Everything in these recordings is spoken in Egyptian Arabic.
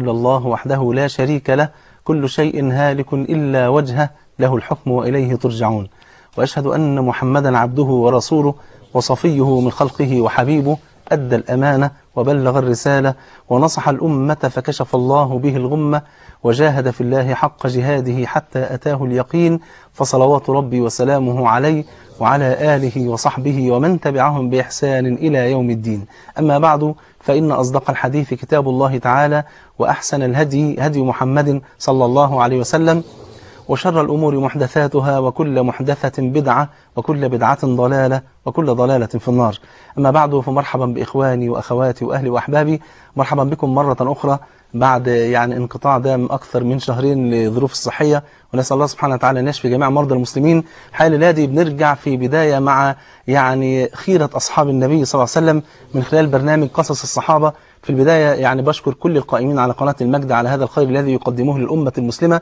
إلا الله وحده لا شريك له كل شيء هالك إلا وجهه له الحكم وإليه ترجعون وأشهد أن محمدا عبده ورسوله وصفيه من خلقه وحبيبه أدى الأمانة وبلغ الرسالة ونصح الأمة فكشف الله به الغمة وجاهد في الله حق جهاده حتى أتاه اليقين فصلوات ربي وسلامه عليه وعلى آله وصحبه ومن تبعهم بإحسان إلى يوم الدين أما بعد فإن أصدق الحديث كتاب الله تعالى وأحسن الهدي هدي محمد صلى الله عليه وسلم وشر الأمور محدثاتها وكل محدثة بدعة وكل بدعة ضلالة وكل ضلالة في النار أما بعد فمرحبا بإخواني وأخواتي وأهلي وأحبابي مرحبا بكم مرة أخرى بعد يعني انقطاع دام أكثر من شهرين لظروف الصحية ونسأل الله سبحانه وتعالى أن يشفي جميع مرضى المسلمين حال دي بنرجع في بداية مع يعني خيرة أصحاب النبي صلى الله عليه وسلم من خلال برنامج قصص الصحابة في البداية يعني بشكر كل القائمين على قناة المجد على هذا الخير الذي يقدموه للأمة المسلمة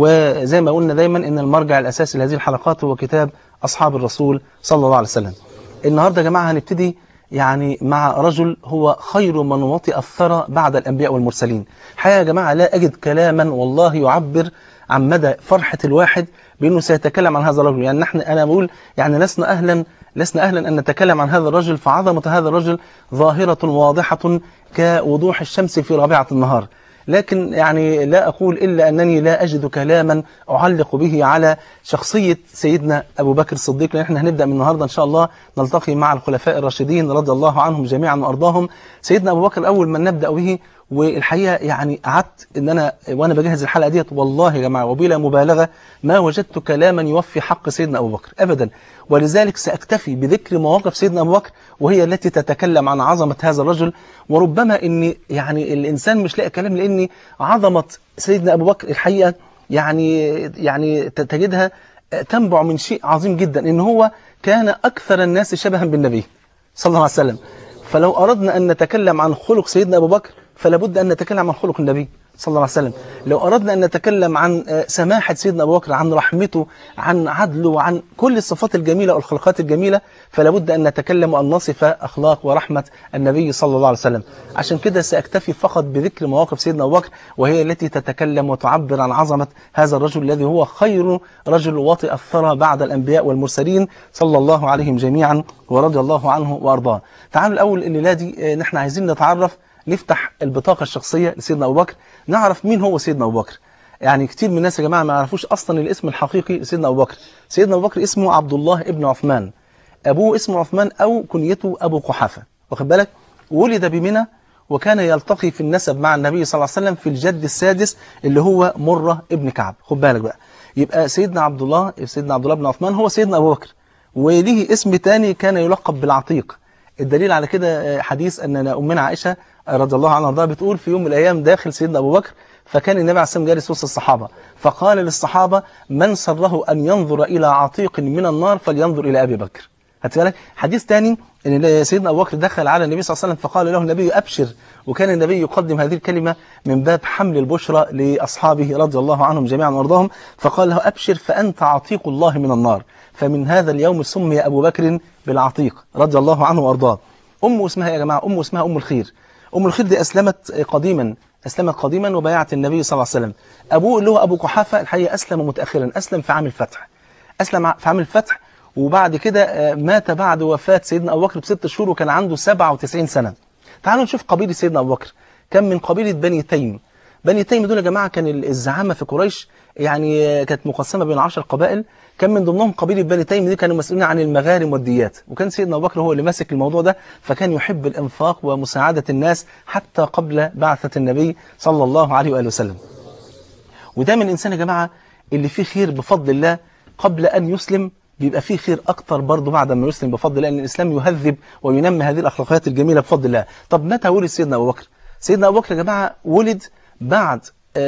وزي ما قلنا دايما أن المرجع الأساسي لهذه الحلقات هو كتاب أصحاب الرسول صلى الله عليه وسلم النهاردة يا جماعة هنبتدي يعني مع رجل هو خير من وطئ الثرى بعد الأنبياء والمرسلين حقيقة يا جماعة لا أجد كلاما والله يعبر عن مدى فرحة الواحد بأنه سيتكلم عن هذا الرجل يعني نحن أنا بقول يعني لسنا أهلا لسنا أهلا أن نتكلم عن هذا الرجل فعظمة هذا الرجل ظاهرة واضحة كوضوح الشمس في رابعة النهار لكن يعني لا أقول إلا أنني لا أجد كلاما أعلق به على شخصية سيدنا أبو بكر الصديق لأن احنا هنبدأ من النهاردة إن شاء الله نلتقي مع الخلفاء الراشدين رضي الله عنهم جميعا وأرضاهم سيدنا أبو بكر أول من نبدأ به والحقيقة يعني قعدت ان انا وانا بجهز الحلقة ديت والله يا جماعة وبلا مبالغة ما وجدت كلاما يوفي حق سيدنا ابو بكر ابدا ولذلك ساكتفي بذكر مواقف سيدنا ابو بكر وهي التي تتكلم عن عظمة هذا الرجل وربما ان يعني الانسان مش لاقي كلام لان عظمة سيدنا ابو بكر الحقيقة يعني يعني تجدها تنبع من شيء عظيم جدا ان هو كان اكثر الناس شبها بالنبي صلى الله عليه وسلم فلو اردنا ان نتكلم عن خلق سيدنا ابو بكر فلا بد أن نتكلم عن خلق النبي صلى الله عليه وسلم لو أردنا أن نتكلم عن سماحة سيدنا أبو بكر عن رحمته عن عدله عن كل الصفات الجميلة والخلقات الجميلة فلا بد أن نتكلم وأن نصف أخلاق ورحمة النبي صلى الله عليه وسلم عشان كده سأكتفي فقط بذكر مواقف سيدنا أبو بكر وهي التي تتكلم وتعبر عن عظمة هذا الرجل الذي هو خير رجل وطئ الثرى بعد الأنبياء والمرسلين صلى الله عليهم جميعا ورضي الله عنه وأرضاه تعالوا الأول الليلة دي نحن عايزين نتعرف نفتح البطاقة الشخصية لسيدنا أبو بكر نعرف مين هو سيدنا أبو بكر يعني كتير من الناس يا جماعة ما يعرفوش أصلا الاسم الحقيقي لسيدنا أبو بكر سيدنا أبو بكر اسمه عبد الله ابن عثمان أبوه اسمه عثمان أو كنيته أبو قحافة واخد بالك ولد بمنى وكان يلتقي في النسب مع النبي صلى الله عليه وسلم في الجد السادس اللي هو مرة ابن كعب خد بالك بقى يبقى سيدنا عبد الله سيدنا عبد الله بن عثمان هو سيدنا أبو بكر وليه اسم تاني كان يلقب بالعتيق الدليل على كده حديث أن أمنا عائشة رضي الله عنها وارضاها بتقول في يوم من الأيام داخل سيدنا أبو بكر فكان النبي عليه الصلاة والسلام جالس وسط الصحابة فقال للصحابة من سره أن ينظر إلى عتيق من النار فلينظر إلى أبي بكر بالك حديث ثاني ان سيدنا ابو بكر دخل على النبي صلى الله عليه وسلم فقال له النبي ابشر وكان النبي يقدم هذه الكلمه من باب حمل البشرى لاصحابه رضي الله عنهم جميعا وارضاهم فقال له ابشر فانت عتيق الله من النار فمن هذا اليوم سمي ابو بكر بالعتيق رضي الله عنه وارضاه امه اسمها يا جماعه امه اسمها ام الخير ام الخير دي اسلمت قديما اسلمت قديما وبايعت النبي صلى الله عليه وسلم ابوه اللي هو ابو قحافه الحقيقه اسلم متاخرا اسلم في عام الفتح اسلم في عام الفتح وبعد كده مات بعد وفاة سيدنا أبو بكر بست شهور وكان عنده 97 سنة تعالوا نشوف قبيلة سيدنا أبو بكر كان من قبيلة بني تيم بني تيم دول يا جماعة كان الزعامة في قريش يعني كانت مقسمة بين 10 قبائل كان من ضمنهم قبيلة بني تيم دي كانوا مسؤولين عن المغارم والديات وكان سيدنا أبو بكر هو اللي ماسك الموضوع ده فكان يحب الإنفاق ومساعدة الناس حتى قبل بعثة النبي صلى الله عليه وآله وسلم وده من الإنسان يا جماعة اللي فيه خير بفضل الله قبل أن يسلم بيبقى فيه خير أكتر برضه بعد ما يسلم بفضل الله لأن الإسلام يهذب وينمي هذه الأخلاقيات الجميلة بفضل الله طب متى ولد سيدنا أبو بكر سيدنا أبو بكر يا جماعة ولد بعد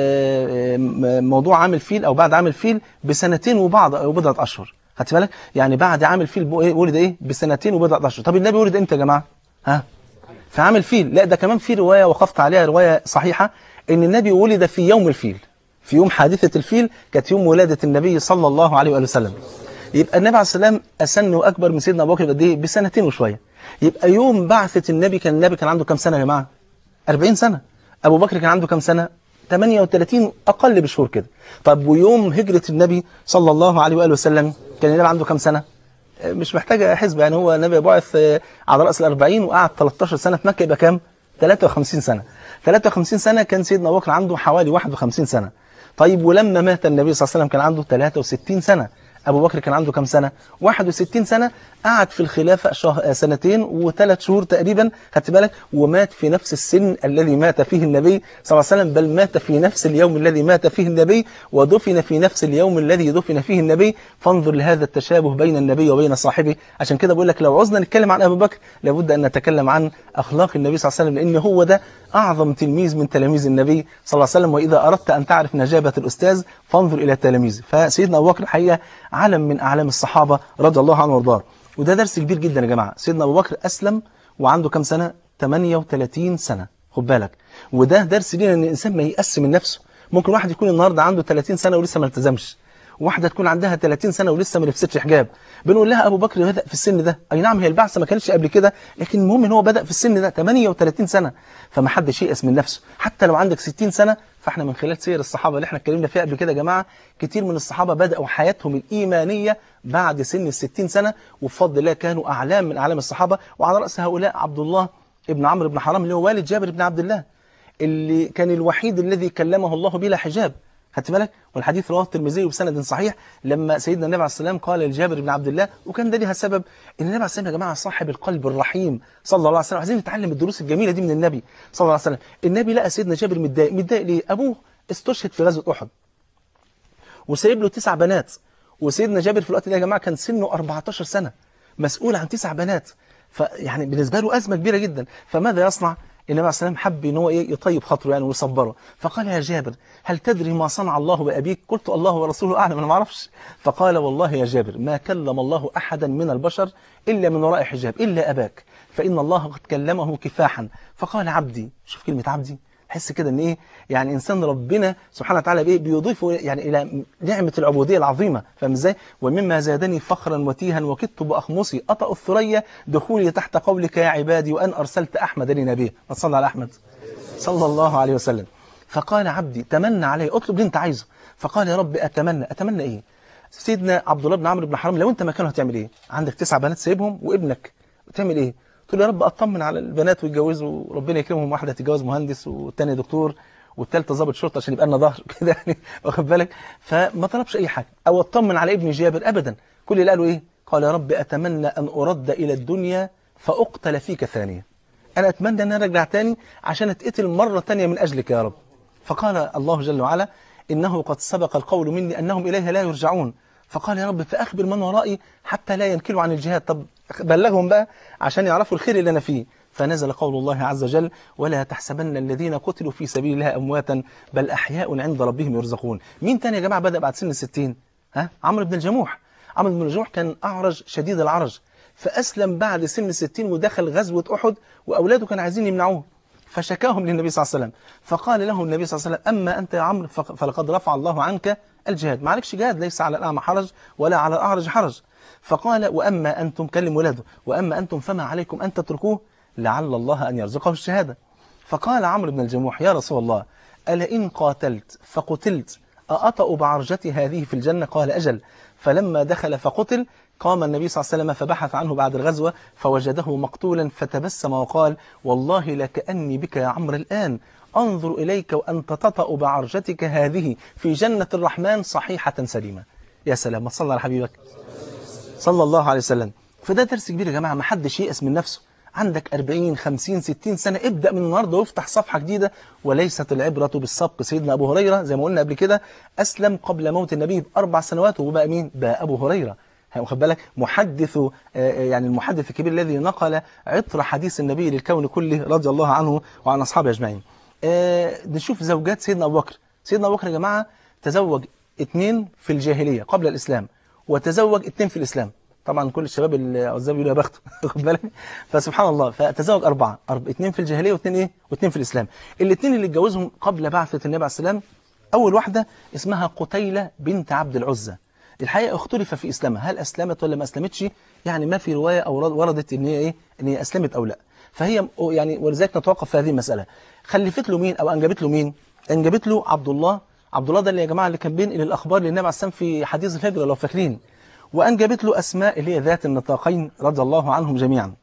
موضوع عام الفيل أو بعد عام الفيل بسنتين وبعض أو بضعة أشهر خدت بالك يعني بعد عام الفيل ولد إيه بسنتين وبضعة أشهر طب النبي ولد إمتى يا جماعة ها في عام الفيل لا ده كمان في رواية وقفت عليها رواية صحيحة إن النبي ولد في يوم الفيل في يوم حادثة الفيل كانت يوم ولادة النبي صلى الله عليه وآله وسلم يبقى النبي عليه السلام أسن وأكبر من سيدنا أبو بكر قد إيه بسنتين وشوية يبقى يوم بعثة النبي كان النبي كان عنده كام سنة يا جماعة 40 سنة أبو بكر كان عنده كام سنة 38 اقل بشهور كده طب ويوم هجره النبي صلى الله عليه واله وسلم كان النبي عنده كام سنه مش محتاجه حسبه يعني هو النبي بعث على راس الأربعين وقعد 13 سنه في مكه يبقى كام 53 سنه 53 سنه كان سيدنا ابو بكر عنده حوالي 51 سنه طيب ولما مات النبي صلى الله عليه وسلم كان عنده 63 سنه أبو بكر كان عنده كم سنة 61 سنة قعد في الخلافة شه... سنتين وثلاث شهور تقريبا خدت بالك ومات في نفس السن الذي مات فيه النبي صلى الله عليه وسلم بل مات في نفس اليوم الذي مات فيه النبي ودفن في نفس اليوم الذي دفن فيه النبي فانظر لهذا التشابه بين النبي وبين صاحبه عشان كده بقول لك لو عوزنا نتكلم عن أبو بكر لابد أن نتكلم عن أخلاق النبي صلى الله عليه وسلم لأن هو ده أعظم تلميذ من تلاميذ النبي صلى الله عليه وسلم وإذا أردت أن تعرف نجابة الأستاذ فانظر إلى تلاميذه فسيدنا أبو بكر الحقيقة علم من أعلام الصحابة رضي الله عنه وارضاه وده درس كبير جدا يا جماعة سيدنا أبو بكر أسلم وعنده كم سنة 38 سنة خد بالك وده درس لينا ان الانسان ما ييأس من نفسه ممكن واحد يكون النهارده عنده 30 سنه ولسه ما التزمش واحده تكون عندها 30 سنه ولسه ما لبستش حجاب بنقول لها ابو بكر بدا في السن ده اي نعم هي البعثه ما كانتش قبل كده لكن المهم ان هو بدا في السن ده 38 سنه فما حدش ييأس من نفسه حتى لو عندك 60 سنه فاحنا من خلال سير الصحابه اللي احنا اتكلمنا فيها قبل كده يا جماعه كتير من الصحابه بداوا حياتهم الايمانيه بعد سن ال 60 سنه وبفضل الله كانوا اعلام من اعلام الصحابه وعلى راس هؤلاء عبد الله ابن عمرو بن حرام اللي هو والد جابر بن عبد الله اللي كان الوحيد الذي كلمه الله بلا حجاب خدت بالك والحديث رواه الترمذي بسند صحيح لما سيدنا النبي عليه السلام قال لجابر بن عبد الله وكان ده ليها سبب ان النبي عليه السلام يا جماعه صاحب القلب الرحيم صلى الله عليه وسلم عايزين نتعلم الدروس الجميله دي من النبي صلى الله عليه وسلم النبي لقى سيدنا جابر متضايق متضايق ليه ابوه استشهد في غزوه احد وسايب له تسع بنات وسيدنا جابر في الوقت ده يا جماعه كان سنه 14 سنه مسؤول عن تسع بنات فيعني بالنسبه له ازمه كبيره جدا فماذا يصنع النبي عليه السلام حب ان هو ايه يطيب خاطره يعني ويصبره فقال يا جابر هل تدري ما صنع الله بابيك قلت الله ورسوله اعلم انا ما اعرفش فقال والله يا جابر ما كلم الله احدا من البشر الا من وراء حجاب الا اباك فان الله قد كلمه كفاحا فقال عبدي شوف كلمه عبدي تحس كده ان ايه يعني انسان ربنا سبحانه وتعالى بايه بيضيفه يعني الى نعمه العبوديه العظيمه فاهم ازاي ومما زادني فخرا وتيها وكدت باخمصي اطأ الثريا دخولي تحت قولك يا عبادي وان ارسلت احمد لنبيه ما تصلى على احمد صلى الله عليه وسلم فقال عبدي تمنى علي اطلب اللي انت عايزه فقال يا رب اتمنى اتمنى ايه سيدنا عبد الله بن عمرو بن حرام لو انت مكانه هتعمل ايه عندك تسع بنات سايبهم وابنك تعمل ايه تقول يا رب اطمن على البنات ويتجوزوا وربنا يكرمهم واحده تتجوز مهندس والثانيه دكتور والثالثه ضابط شرطه عشان يبقى لنا ظهر كده يعني واخد بالك فما طلبش اي حاجه او اطمن على ابن جابر ابدا كل اللي قاله ايه قال يا رب اتمنى ان ارد الى الدنيا فاقتل فيك ثانيه انا اتمنى ان انا ارجع تاني عشان اتقتل مره ثانيه من اجلك يا رب فقال الله جل وعلا انه قد سبق القول مني انهم اليها لا يرجعون فقال يا رب فاخبر من ورائي حتى لا ينكلوا عن الجهاد طب بلغهم بقى عشان يعرفوا الخير اللي أنا فيه فنزل قول الله عز وجل ولا تحسبن الذين قتلوا في سبيل الله أمواتا بل أحياء عند ربهم يرزقون مين تاني يا جماعة بدأ بعد سن الستين ها عمرو بن الجموح عمرو بن الجموح كان أعرج شديد العرج فأسلم بعد سن الستين ودخل غزوة أحد وأولاده كانوا عايزين يمنعوه فشكاهم للنبي صلى الله عليه وسلم فقال له النبي صلى الله عليه وسلم أما أنت يا عمرو فلقد رفع الله عنك الجهاد ما عليكش جهاد ليس على الأعمى حرج ولا على الأعرج حرج فقال وأما أنتم كلم ولاده وأما أنتم فما عليكم أن تتركوه لعل الله أن يرزقه الشهادة فقال عمرو بن الجموح يا رسول الله ألا إن قاتلت فقتلت أأطأ بعرجتي هذه في الجنة قال أجل فلما دخل فقتل قام النبي صلى الله عليه وسلم فبحث عنه بعد الغزوة فوجده مقتولا فتبسم وقال والله لكأني بك يا عمرو الآن أنظر إليك وأنت تطأ بعرجتك هذه في جنة الرحمن صحيحة سليمة يا سلام ما تصلى على حبيبك صلى الله عليه وسلم فده درس كبير يا جماعة ما حدش ييأس من نفسه عندك 40 50 60 سنة ابدأ من النهاردة وافتح صفحة جديدة وليست العبرة بالسبق سيدنا أبو هريرة زي ما قلنا قبل كده أسلم قبل موت النبي بأربع سنوات وبقى مين بقى أبو هريرة واخد بالك محدث يعني المحدث الكبير الذي نقل عطر حديث النبي للكون كله رضي الله عنه وعن أصحابه أجمعين نشوف زوجات سيدنا أبو بكر سيدنا أبو بكر يا جماعة تزوج اثنين في الجاهلية قبل الإسلام وتزوج اثنين في الإسلام طبعا كل الشباب اللي عزاب يقولوا يا بخته واخد بالك فسبحان الله فتزوج أربعة أرب... اثنين في الجاهلية واثنين إيه واثنين في الإسلام الاثنين اللي اتجوزهم قبل بعثة النبي عليه السلام أول واحدة اسمها قتيلة بنت عبد العزة الحقيقة اختلف في إسلامها هل أسلمت ولا ما أسلمتش يعني ما في رواية أو وردت إن هي إيه إن هي أسلمت أو لا فهي يعني ولذلك نتوقف في هذه المسألة خلفت له مين أو أنجبت له مين انجبت له عبد الله عبد الله ده اللي يا جماعه اللي كان بينقل الاخبار للنبي عليه السلام في حديث الهجره لو فاكرين وانجبت له اسماء اللي هي ذات النطاقين رضي الله عنهم جميعا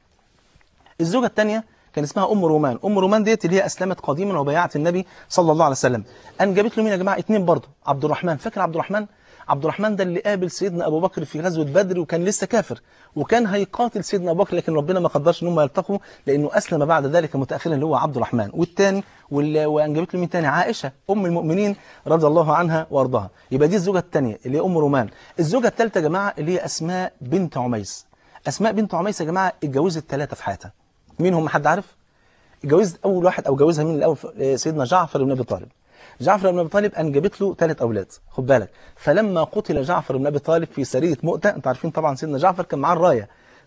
الزوجة الثانية كان اسمها أم رومان أم رومان ديت اللي هي أسلمت قديما وبيعت النبي صلى الله عليه وسلم أنجبت له مين يا جماعة اتنين برضه عبد الرحمن فاكر عبد الرحمن عبد الرحمن ده اللي قابل سيدنا أبو بكر في غزوة بدر وكان لسه كافر وكان هيقاتل سيدنا أبو بكر لكن ربنا ما قدرش إن هم يلتقوا لأنه أسلم بعد ذلك متأخرا اللي هو عبد الرحمن والثاني وأنجبت له مين تاني عائشة أم المؤمنين رضي الله عنها وأرضاها يبقى دي الزوجة الثانية اللي هي أم رومان الزوجة الثالثة يا جماعة اللي هي أسماء بنت عميس أسماء بنت عميس يا جماعة اتجوزت ثلاثة في حياتها مين هم حد عارف اتجوزت اول واحد او جوزها مين الاول سيدنا جعفر بن ابي طالب جعفر بن ابي طالب انجبت له ثلاث اولاد خد بالك فلما قتل جعفر بن ابي طالب في سريه مؤتة انتوا عارفين طبعا سيدنا جعفر كان معاه الرايه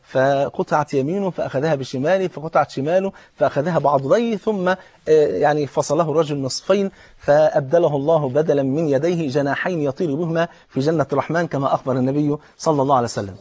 فقطعت يمينه فاخذها بشماله فقطعت شماله فاخذها بعضديه ثم يعني فصله الرجل نصفين فابدله الله بدلا من يديه جناحين يطير بهما في جنه الرحمن كما اخبر النبي صلى الله عليه وسلم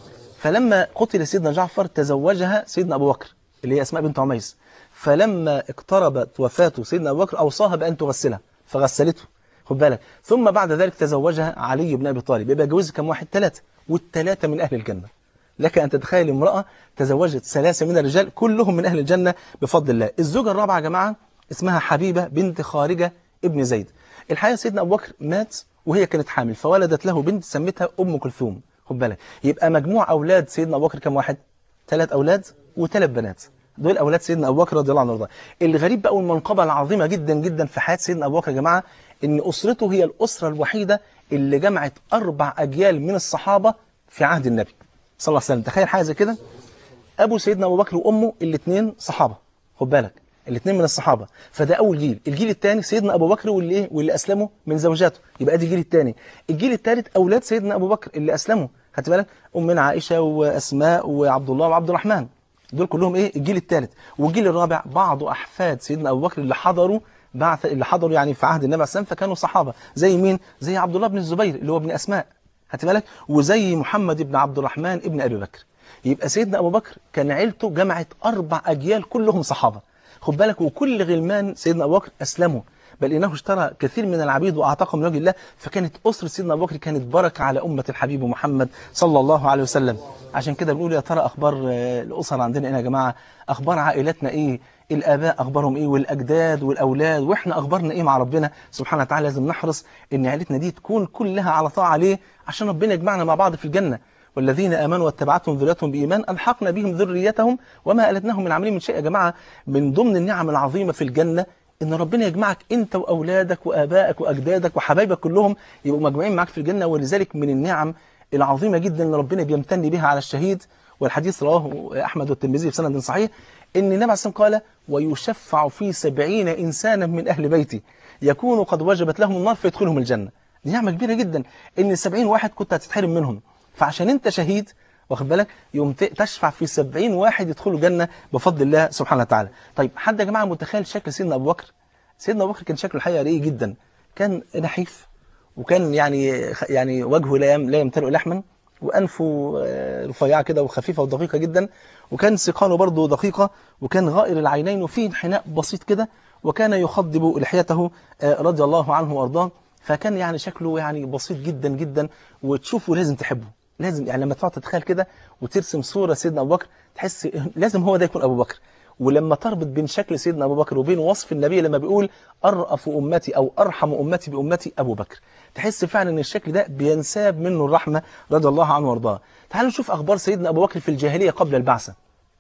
فلما قتل سيدنا جعفر تزوجها سيدنا ابو بكر اللي هي اسماء بنت عميس فلما اقتربت وفاة سيدنا أبو بكر أوصاها بأن تغسلها فغسلته خد بالك ثم بعد ذلك تزوجها علي بن أبي طالب يبقى جوزها كم واحد ثلاثة والثلاثة من أهل الجنة لك أن تتخيل امرأة تزوجت ثلاثة من الرجال كلهم من أهل الجنة بفضل الله الزوجة الرابعة يا جماعة اسمها حبيبة بنت خارجة ابن زيد الحقيقة سيدنا أبو بكر مات وهي كانت حامل فولدت له بنت سمتها أم كلثوم خد بالك يبقى مجموع أولاد سيدنا أبو بكر كم واحد ثلاث أولاد وثلاث بنات دول أولاد سيدنا أبو بكر رضي الله عنه وارضاه الغريب بقى والمنقبة العظيمة جدا جدا في حياة سيدنا أبو بكر يا جماعة إن أسرته هي الأسرة الوحيدة اللي جمعت أربع أجيال من الصحابة في عهد النبي صلى الله عليه وسلم تخيل حاجة زي كده أبو سيدنا أبو بكر وأمه الاثنين صحابة خد بالك الاثنين من الصحابة فده أول جيل الجيل الثاني سيدنا أبو بكر واللي إيه واللي أسلموا من زوجاته يبقى دي الجيل الثاني الجيل الثالث أولاد سيدنا أبو بكر اللي أسلموا خدت بالك أمنا عائشة وأسماء وعبد الله وعبد الرحمن دول كلهم ايه الجيل الثالث والجيل الرابع بعض احفاد سيدنا ابو بكر اللي حضروا بعث اللي حضروا يعني في عهد النبي عليه الصلاه والسلام فكانوا صحابه زي مين زي عبد الله بن الزبير اللي هو ابن اسماء خدت بالك وزي محمد بن عبد الرحمن ابن ابي بكر يبقى سيدنا ابو بكر كان عيلته جمعت اربع اجيال كلهم صحابه خد بالك وكل غلمان سيدنا ابو بكر اسلموا بل انه اشترى كثير من العبيد واعتقهم من وجه الله فكانت اسره سيدنا ابو بكر كانت بركه على امه الحبيب محمد صلى الله عليه وسلم عشان كده بنقول يا ترى اخبار الاسر عندنا ايه يا جماعه اخبار عائلتنا ايه الاباء اخبارهم ايه والاجداد والاولاد واحنا اخبارنا ايه مع ربنا سبحانه وتعالى لازم نحرص ان عائلتنا دي تكون كلها على طاعه ليه عشان ربنا يجمعنا مع بعض في الجنه والذين امنوا واتبعتهم ذريتهم بايمان الحقنا بهم ذريتهم وما التناهم من عملهم من شيء يا جماعه من ضمن النعم العظيمه في الجنه ان ربنا يجمعك انت واولادك وابائك واجدادك وحبايبك كلهم يبقوا مجموعين معاك في الجنه ولذلك من النعم العظيمه جدا اللي ربنا بيمتن بها على الشهيد والحديث رواه احمد والترمذي في سند صحيح ان النبي عليه الصلاه قال ويشفع في سبعين انسانا من اهل بيتي يكون قد وجبت لهم النار فيدخلهم الجنه دي نعمه كبيره جدا ان 70 واحد كنت هتتحرم منهم فعشان انت شهيد واخد بالك يوم تشفع في 70 واحد يدخلوا الجنه بفضل الله سبحانه وتعالى طيب حد يا جماعه متخيل شكل سيدنا ابو بكر سيدنا ابو بكر كان شكله الحقيقه رقيق جدا كان نحيف وكان يعني يعني وجهه لا لا يمتلئ لحما وانفه رفيعه كده وخفيفه ودقيقه جدا وكان سقاله برضه دقيقه وكان غائر العينين وفيه انحناء بسيط كده وكان يخضب لحيته رضي الله عنه وارضاه فكان يعني شكله يعني بسيط جدا جدا وتشوفه لازم تحبه لازم يعني لما تقعد تتخيل كده وترسم صوره سيدنا ابو بكر تحس لازم هو ده يكون ابو بكر ولما تربط بين شكل سيدنا أبو بكر وبين وصف النبي لما بيقول أرأف أمتي أو أرحم أمتي بأمتي أبو بكر تحس فعلا أن الشكل ده بينساب منه الرحمة رضي الله عنه وارضاه تعالوا نشوف أخبار سيدنا أبو بكر في الجاهلية قبل البعثة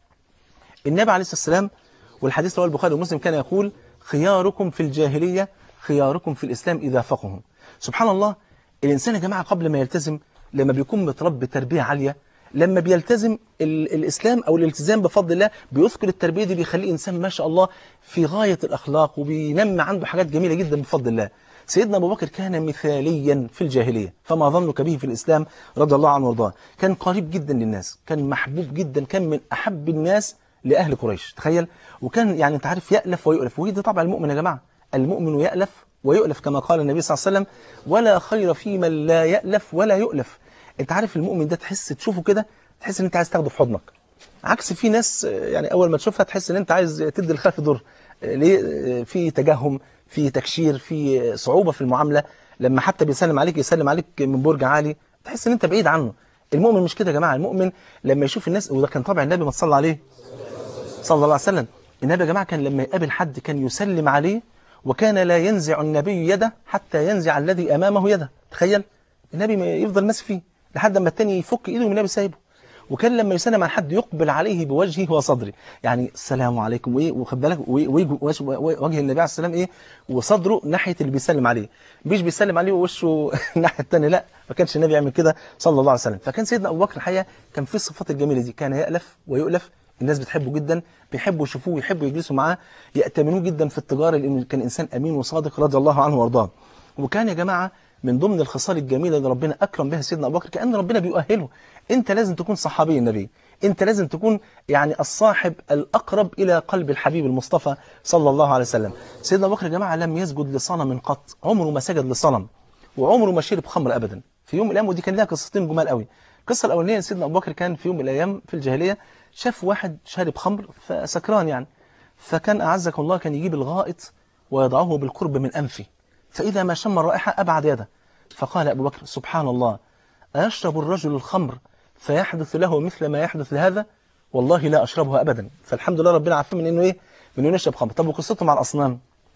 النبي عليه الصلاة والسلام والحديث رواه البخاري ومسلم كان يقول خياركم في الجاهلية خياركم في الإسلام إذا فقهوا سبحان الله الإنسان يا جماعة قبل ما يلتزم لما بيكون متربي تربية عالية لما بيلتزم الإسلام أو الالتزام بفضل الله بيذكر التربية دي بيخليه إنسان ما شاء الله في غاية الأخلاق وبينمى عنده حاجات جميلة جدا بفضل الله سيدنا أبو بكر كان مثاليا في الجاهلية فما ظنك به في الإسلام رضي الله عنه وارضاه كان قريب جدا للناس كان محبوب جدا كان من أحب الناس لأهل قريش تخيل وكان يعني أنت عارف يألف ويؤلف وهي دي طبع المؤمن يا جماعة المؤمن يألف ويؤلف كما قال النبي صلى الله عليه وسلم ولا خير في من لا يألف ولا يؤلف انت عارف المؤمن ده تحس تشوفه كده تحس ان انت عايز تاخده في حضنك عكس في ناس يعني اول ما تشوفها تحس ان انت عايز تدي الخلف دور ليه في تجهم في تكشير في صعوبة في المعاملة لما حتى بيسلم عليك يسلم عليك من برج عالي تحس ان انت بعيد عنه المؤمن مش كده يا جماعة المؤمن لما يشوف الناس وده كان طبع النبي ما تصلى عليه صلى الله عليه وسلم النبي يا جماعة كان لما يقابل حد كان يسلم عليه وكان لا ينزع النبي يده حتى ينزع الذي أمامه يده تخيل النبي ما يفضل ماسك فيه لحد ما التاني يفك ايده من النبي سايبه وكان لما يسلم على حد يقبل عليه بوجهه وصدره يعني السلام عليكم وايه وخد بالك وجه النبي عليه السلام ايه وصدره ناحيه اللي بيسلم عليه مش بيسلم عليه ووشه الناحيه الثانيه لا ما كانش النبي يعمل كده صلى الله عليه وسلم فكان سيدنا ابو بكر الحقيقه كان فيه الصفات الجميله دي كان يالف ويؤلف الناس بتحبه جدا بيحبوا يشوفوه ويحبوا يجلسوا معاه يأتمنوه جدا في التجاره لانه كان انسان امين وصادق رضي الله عنه وارضاه وكان يا جماعه من ضمن الخصال الجميله اللي ربنا اكرم بها سيدنا ابو بكر كان ربنا بيؤهله انت لازم تكون صحابي النبي انت لازم تكون يعني الصاحب الاقرب الى قلب الحبيب المصطفى صلى الله عليه وسلم سيدنا ابو بكر يا جماعه لم يسجد لصنم قط عمره ما سجد لصنم وعمره ما شرب خمر ابدا في يوم من الايام ودي كان لها قصتين جمال قوي القصه الاولانيه سيدنا ابو بكر كان في يوم من الايام في الجاهليه شاف واحد شارب خمر فسكران يعني فكان اعزك الله كان يجيب الغائط ويضعه بالقرب من انفه فاذا ما شم الرائحه ابعد يده فقال ابو بكر سبحان الله أيشرب الرجل الخمر فيحدث له مثل ما يحدث لهذا والله لا أشربها أبدا فالحمد لله ربنا عارفين من إنه إيه من إنه يشرب خمر طب وقصته مع الأصنام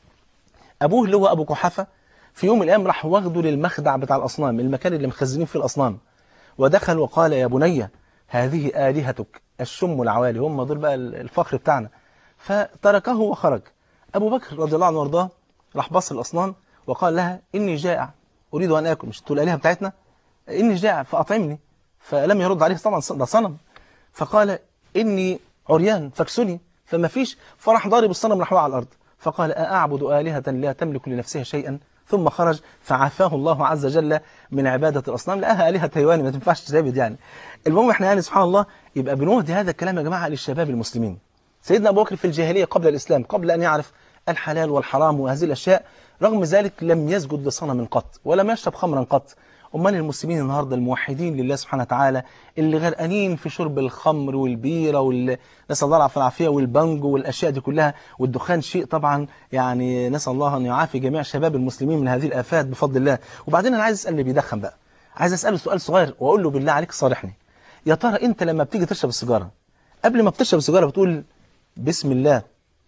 أبوه اللي هو أبو قحافة في يوم من الأيام راح واخده للمخدع بتاع الأصنام المكان اللي مخزنين فيه الأصنام ودخل وقال يا بني هذه آلهتك الشم العوالي هم دول بقى الفخر بتاعنا فتركه وخرج أبو بكر رضي الله عنه وارضاه راح بص الأصنام وقال لها إني جائع أريد أن آكل مش تقول الآلهة بتاعتنا إني جائع فأطعمني فلم يرد عليه طبعا ده صنم فقال إني عريان فاكسني فما فيش فراح ضارب الصنم راح على الأرض فقال أعبد آلهة لا تملك لنفسها شيئا ثم خرج فعافاه الله عز وجل من عبادة الأصنام لقاها آلهة تايواني ما تنفعش تعبد يعني المهم احنا يعني سبحان الله يبقى بنودي هذا الكلام يا جماعة للشباب المسلمين سيدنا أبو بكر في الجاهلية قبل الإسلام قبل أن يعرف الحلال والحرام وهذه الأشياء رغم ذلك لم يسجد لصنم قط ولم يشرب خمرا قط أمال المسلمين النهاردة الموحدين لله سبحانه وتعالى اللي غرقانين في شرب الخمر والبيرة وال... نسأل الله العافية والعافية والبانجو والأشياء دي كلها والدخان شيء طبعا يعني نسأل الله أن يعافي جميع شباب المسلمين من هذه الآفات بفضل الله وبعدين أنا عايز أسأل اللي بيدخن بقى عايز أسأله سؤال صغير وأقول له بالله عليك صارحني يا ترى أنت لما بتيجي تشرب السيجارة قبل ما بتشرب السيجارة بتقول بسم الله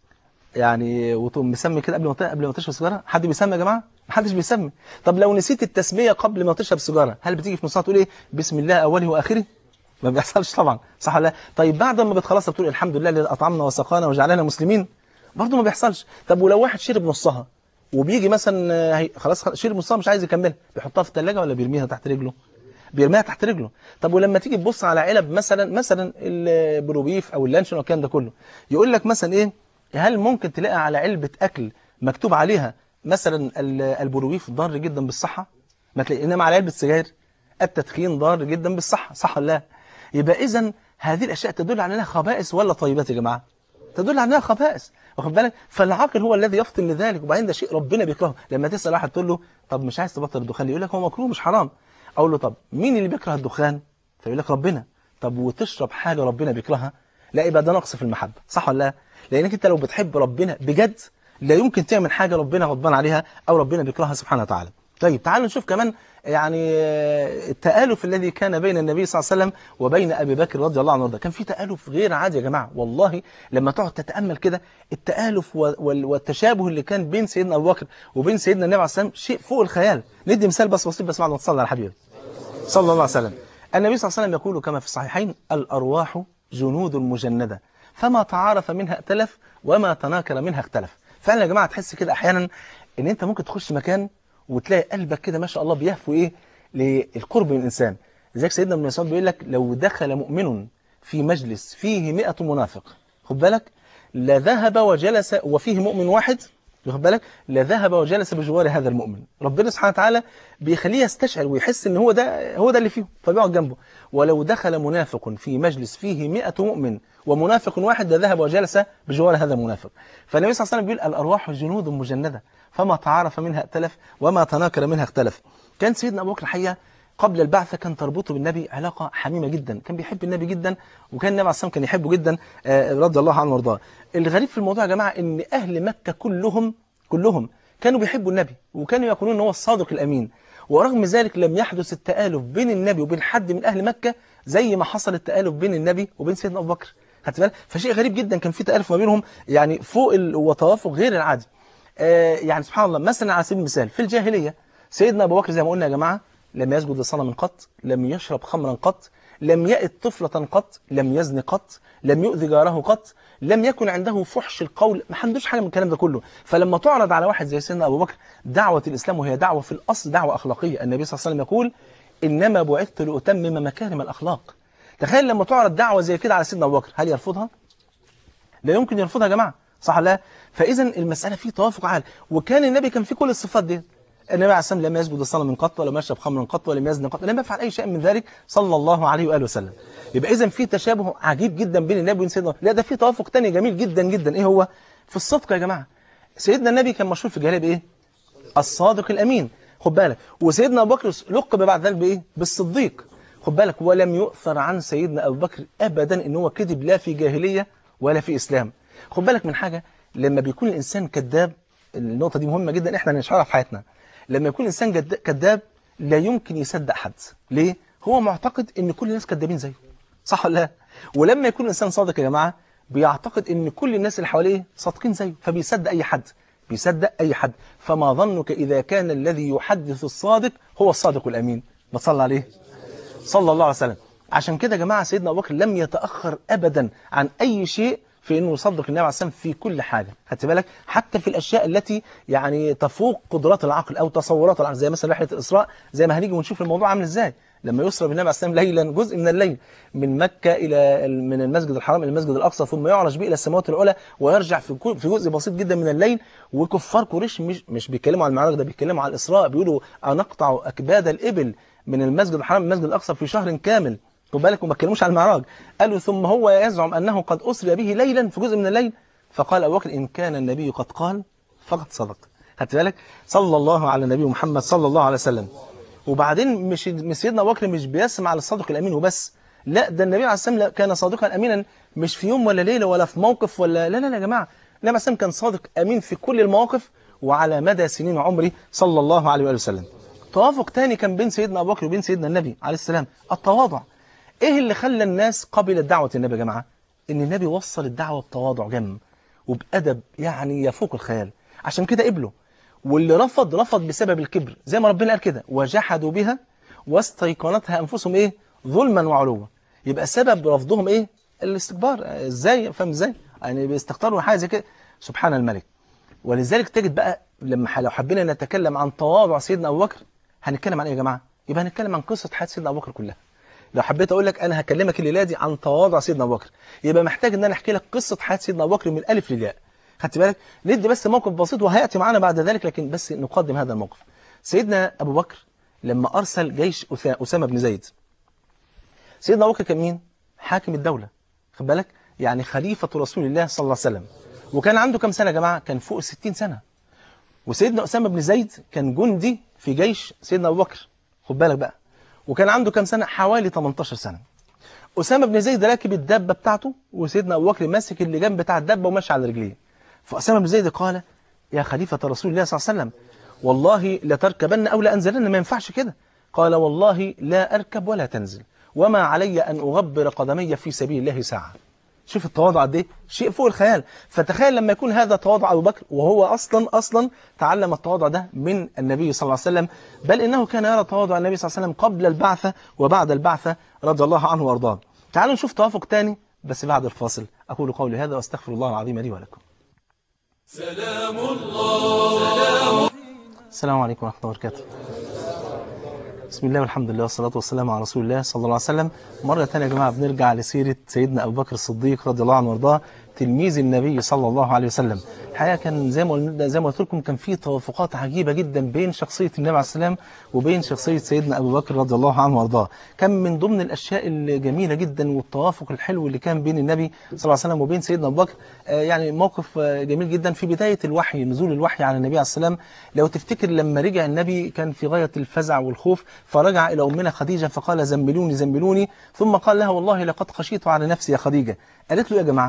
يعني وتقوم مسمي كده قبل ما قبل ما تشرب سيجاره حد بيسمي يا جماعه محدش بيسمي طب لو نسيت التسميه قبل ما تشرب سيجاره هل بتيجي في نصها تقول ايه بسم الله اوله واخره ما بيحصلش طبعا صح ولا لا طيب بعد ما بتخلصها بتقول الحمد لله الذي اطعمنا وسقانا وجعلنا مسلمين برضه ما بيحصلش طب ولو واحد شرب نصها وبيجي مثلا خلاص شرب نصها مش عايز يكملها بيحطها في الثلاجه ولا بيرميها تحت رجله بيرميها تحت رجله طب ولما تيجي تبص على علب مثلا مثلا البروبيف او اللانشون والكلام ده كله يقول لك مثلا ايه هل ممكن تلاقي على علبة أكل مكتوب عليها مثلا البرويف ضار جدا بالصحة ما تلاقي إنما على علبة سجاير التدخين ضار جدا بالصحة صح ولا لا يبقى إذا هذه الأشياء تدل على أنها خبائث ولا طيبات يا جماعة تدل على أنها خبائث واخد بالك فالعاقل هو الذي يفطن لذلك وبعدين ده شيء ربنا بيكرهه لما تسأل واحد تقول له طب مش عايز تبطل الدخان يقول لك هو مكروه مش حرام أقول له طب مين اللي بيكره الدخان فيقول لك ربنا طب وتشرب حاجة ربنا بيكرهها لا يبقى ده نقص في المحبة صح ولا لا لأنك أنت لو بتحب ربنا بجد لا يمكن تعمل حاجة ربنا غضبان عليها أو ربنا بيكرهها سبحانه وتعالى طيب تعالوا نشوف كمان يعني التآلف الذي كان بين النبي صلى الله عليه وسلم وبين أبي بكر رضي الله عنه وارضاه كان في تآلف غير عادي يا جماعة والله لما تقعد تتأمل كده التآلف والتشابه اللي كان بين سيدنا أبو بكر وبين سيدنا النبي عليه السلام شيء فوق الخيال ندي مثال بس بسيط بس بعد ما تصلي على حبيبي صلى الله عليه وسلم النبي صلى الله عليه وسلم يقول كما في الصحيحين الأرواح جنود مجندة فما تعارف منها ائتلف وما تناكر منها اختلف فعلا يا جماعة تحس كده أحيانا ان انت ممكن تخش مكان وتلاقي قلبك كده ما شاء الله بيهفو ايه للقرب من الانسان لذلك سيدنا ابن مسعود بيقول لك لو دخل مؤمن في مجلس فيه 100 منافق خد بالك لذهب وجلس وفيه مؤمن واحد واخد بالك لذهب وجلس بجوار هذا المؤمن ربنا سبحانه وتعالى بيخليه يستشعر ويحس ان هو ده هو ده اللي فيه فبيقعد جنبه ولو دخل منافق في مجلس فيه 100 مؤمن ومنافق واحد لذهب وجلس بجوار هذا المنافق فالنبي صلى الله عليه وسلم بيقول الارواح جنود مجنده فما تعارف منها ائتلف وما تناكر منها اختلف كان سيدنا ابو بكر الحقيقه قبل البعثة كان تربطه بالنبي علاقة حميمة جدا كان بيحب النبي جدا وكان النبي عليه الصلاة كان يحبه جدا رضي الله عنه وارضاه الغريب في الموضوع يا جماعة ان أهل مكة كلهم كلهم كانوا بيحبوا النبي وكانوا يقولون ان هو الصادق الامين ورغم ذلك لم يحدث التآلف بين النبي وبين حد من اهل مكة زي ما حصل التآلف بين النبي وبين سيدنا ابو بكر خدت بالك فشيء غريب جدا كان في تآلف ما بينهم يعني فوق ال... وتوافق غير العادي آه يعني سبحان الله مثلا على سبيل المثال في الجاهلية سيدنا ابو بكر زي ما قلنا يا جماعة لم يسجد لصنم قط لم يشرب خمرا قط لم يئت طفلة قط لم يزن قط لم يؤذي جاره قط لم يكن عنده فحش القول ما عندوش حاجة من الكلام ده كله فلما تعرض على واحد زي سيدنا أبو بكر دعوة الإسلام وهي دعوة في الأصل دعوة أخلاقية النبي صلى الله عليه وسلم يقول إنما بعثت لأتمم مكارم الأخلاق تخيل لما تعرض دعوة زي كده على سيدنا أبو بكر هل يرفضها؟ لا يمكن يرفضها يا جماعة صح لا فإذا المسألة فيه توافق عال وكان النبي كان فيه كل الصفات دي النبي عليه السلام لم يسجد الصلاة من قط ولم يشرب خمرا قط ولم يزن قط لم يفعل أي شيء من ذلك صلى الله عليه وآله وسلم يبقى إذا في تشابه عجيب جدا بين النبي وبين سيدنا لا ده في توافق تاني جميل جدا جدا إيه هو في الصدق يا جماعة سيدنا النبي كان مشهور في الجاهليه بإيه الصادق الأمين خد بالك وسيدنا أبو بكر لقب بعد ذلك بإيه بالصديق خد بالك ولم يؤثر عن سيدنا أبو بكر أبدا إن هو كذب لا في جاهلية ولا في إسلام خد بالك من حاجة لما بيكون الإنسان كذاب النقطة دي مهمة جدا إحنا نشعرها في حياتنا لما يكون الإنسان جد- كذاب لا يمكن يصدق حد ليه؟ هو معتقد إن كل الناس كذابين زيه صح ولا لا؟ ولما يكون الإنسان صادق يا جماعة بيعتقد إن كل الناس اللي حواليه صادقين زيه فبيصدق أي حد بيصدق أي حد فما ظنك إذا كان الذي يحدث الصادق هو الصادق الأمين ما تصلى عليه صلى الله عليه وسلم عشان كده يا جماعة سيدنا أبو بكر لم يتأخر أبدا عن أي شيء في انه يصدق النبي عليه السلام في كل حاجه خدت بالك حتى في الاشياء التي يعني تفوق قدرات العقل او تصورات العقل زي مثلا رحله الاسراء زي ما هنيجي ونشوف الموضوع عامل ازاي لما يسرى بالنبي عليه السلام ليلا جزء من الليل من مكه الى ال- من المسجد الحرام الى المسجد الاقصى ثم يعرج به الى السماوات العلى ويرجع في كل- في جزء بسيط جدا من الليل وكفار قريش مش مش بيتكلموا عن المعراج ده بيتكلموا عن الاسراء بيقولوا انقطع اكباد الابل من المسجد الحرام المسجد الاقصى في شهر كامل خد بالك وما اتكلموش عن المعراج قالوا ثم هو يزعم انه قد اسري به ليلا في جزء من الليل فقال ابو بكر ان كان النبي قد قال فقد صدق خدت بالك صلى الله على النبي محمد صلى الله عليه وسلم وبعدين مش مش سيدنا ابو بكر مش بيسمع للصادق الامين وبس لا ده النبي عليه السلام لا- كان صادقا امينا مش في يوم ولا ليله ولا في موقف ولا لا لا لا يا جماعه النبي عليه السلام كان صادق امين في كل المواقف وعلى مدى سنين عمره صلى الله عليه واله وسلم توافق تاني كان بين سيدنا ابو بكر وبين سيدنا النبي عليه السلام التواضع ايه اللي خلى الناس قبلت دعوه النبي يا جماعه ان النبي وصل الدعوه بتواضع جم وبادب يعني يفوق الخيال عشان كده قبله واللي رفض رفض بسبب الكبر زي ما ربنا قال كده وجحدوا بها واستيقنتها انفسهم ايه ظلما وعلوا يبقى سبب رفضهم ايه الاستكبار ازاي فاهم ازاي يعني بيستكتروا حاجه زي كده سبحان الملك ولذلك تجد بقى لما ح- لو حبينا نتكلم عن تواضع سيدنا ابو بكر هنتكلم عن ايه يا جماعه يبقى هنتكلم عن قصه حياه سيدنا ابو بكر كلها لو حبيت اقول لك انا هكلمك الليله دي عن تواضع سيدنا ابو بكر يبقى محتاج ان انا احكي لك قصه حياه سيدنا ابو بكر من الالف للياء خدت بالك ندي بس موقف بسيط وهياتي معانا بعد ذلك لكن بس نقدم هذا الموقف سيدنا ابو بكر لما ارسل جيش أثا- اسامه بن زيد سيدنا ابو بكر كان مين حاكم الدوله خد بالك يعني خليفه رسول الله صلى الله عليه وسلم وكان عنده كام سنه يا جماعه كان فوق 60 سنه وسيدنا أسامة بن زيد كان جندي في جيش سيدنا أبو بكر خد بالك بقى وكان عنده كام سنة حوالي 18 سنة أسامة بن زيد راكب الدابة بتاعته وسيدنا أبو بكر ماسك اللجام بتاع الدابة وماشي على رجليه فأسامة بن زيد قال يا خليفة رسول الله صلى الله عليه وسلم والله لتركبن أو لأنزلن ما ينفعش كده قال والله لا أركب ولا تنزل وما علي أن أغبر قدمي في سبيل الله ساعة شوف التواضع قد ايه شيء فوق الخيال فتخيل لما يكون هذا تواضع ابو بكر وهو اصلا اصلا تعلم التواضع ده من النبي صلى الله عليه وسلم بل انه كان يرى تواضع النبي صلى الله عليه وسلم قبل البعثه وبعد البعثه رضي الله عنه وارضاه تعالوا نشوف توافق تاني بس بعد الفاصل اقول قولي هذا واستغفر الله العظيم لي ولكم السلام عليكم ورحمه الله وبركاته بسم الله والحمد لله والصلاة والسلام على رسول الله صلى الله عليه وسلم مرة ثانية يا جماعة بنرجع لسيرة سيدنا أبو بكر الصديق رضي الله عنه وارضاه تلميذ النبي صلى الله عليه وسلم الحقيقة كان زي ما قلنا زي ما قلت لكم كان في توافقات عجيبة جدا بين شخصية النبي عليه السلام وبين شخصية سيدنا أبو بكر رضي الله عنه وارضاه كان من ضمن الأشياء الجميلة جدا والتوافق الحلو اللي كان بين النبي صلى الله عليه وسلم وبين سيدنا أبو بكر آه، يعني موقف آه، جميل جدا في بداية الوحي نزول الوحي على النبي عليه السلام لو تفتكر لما رجع النبي كان في غاية الفزع والخوف فرجع إلى أمنا خديجة فقال زملوني زملوني ثم قال لها والله لقد خشيت على نفسي يا خديجة قالت له يا جماعة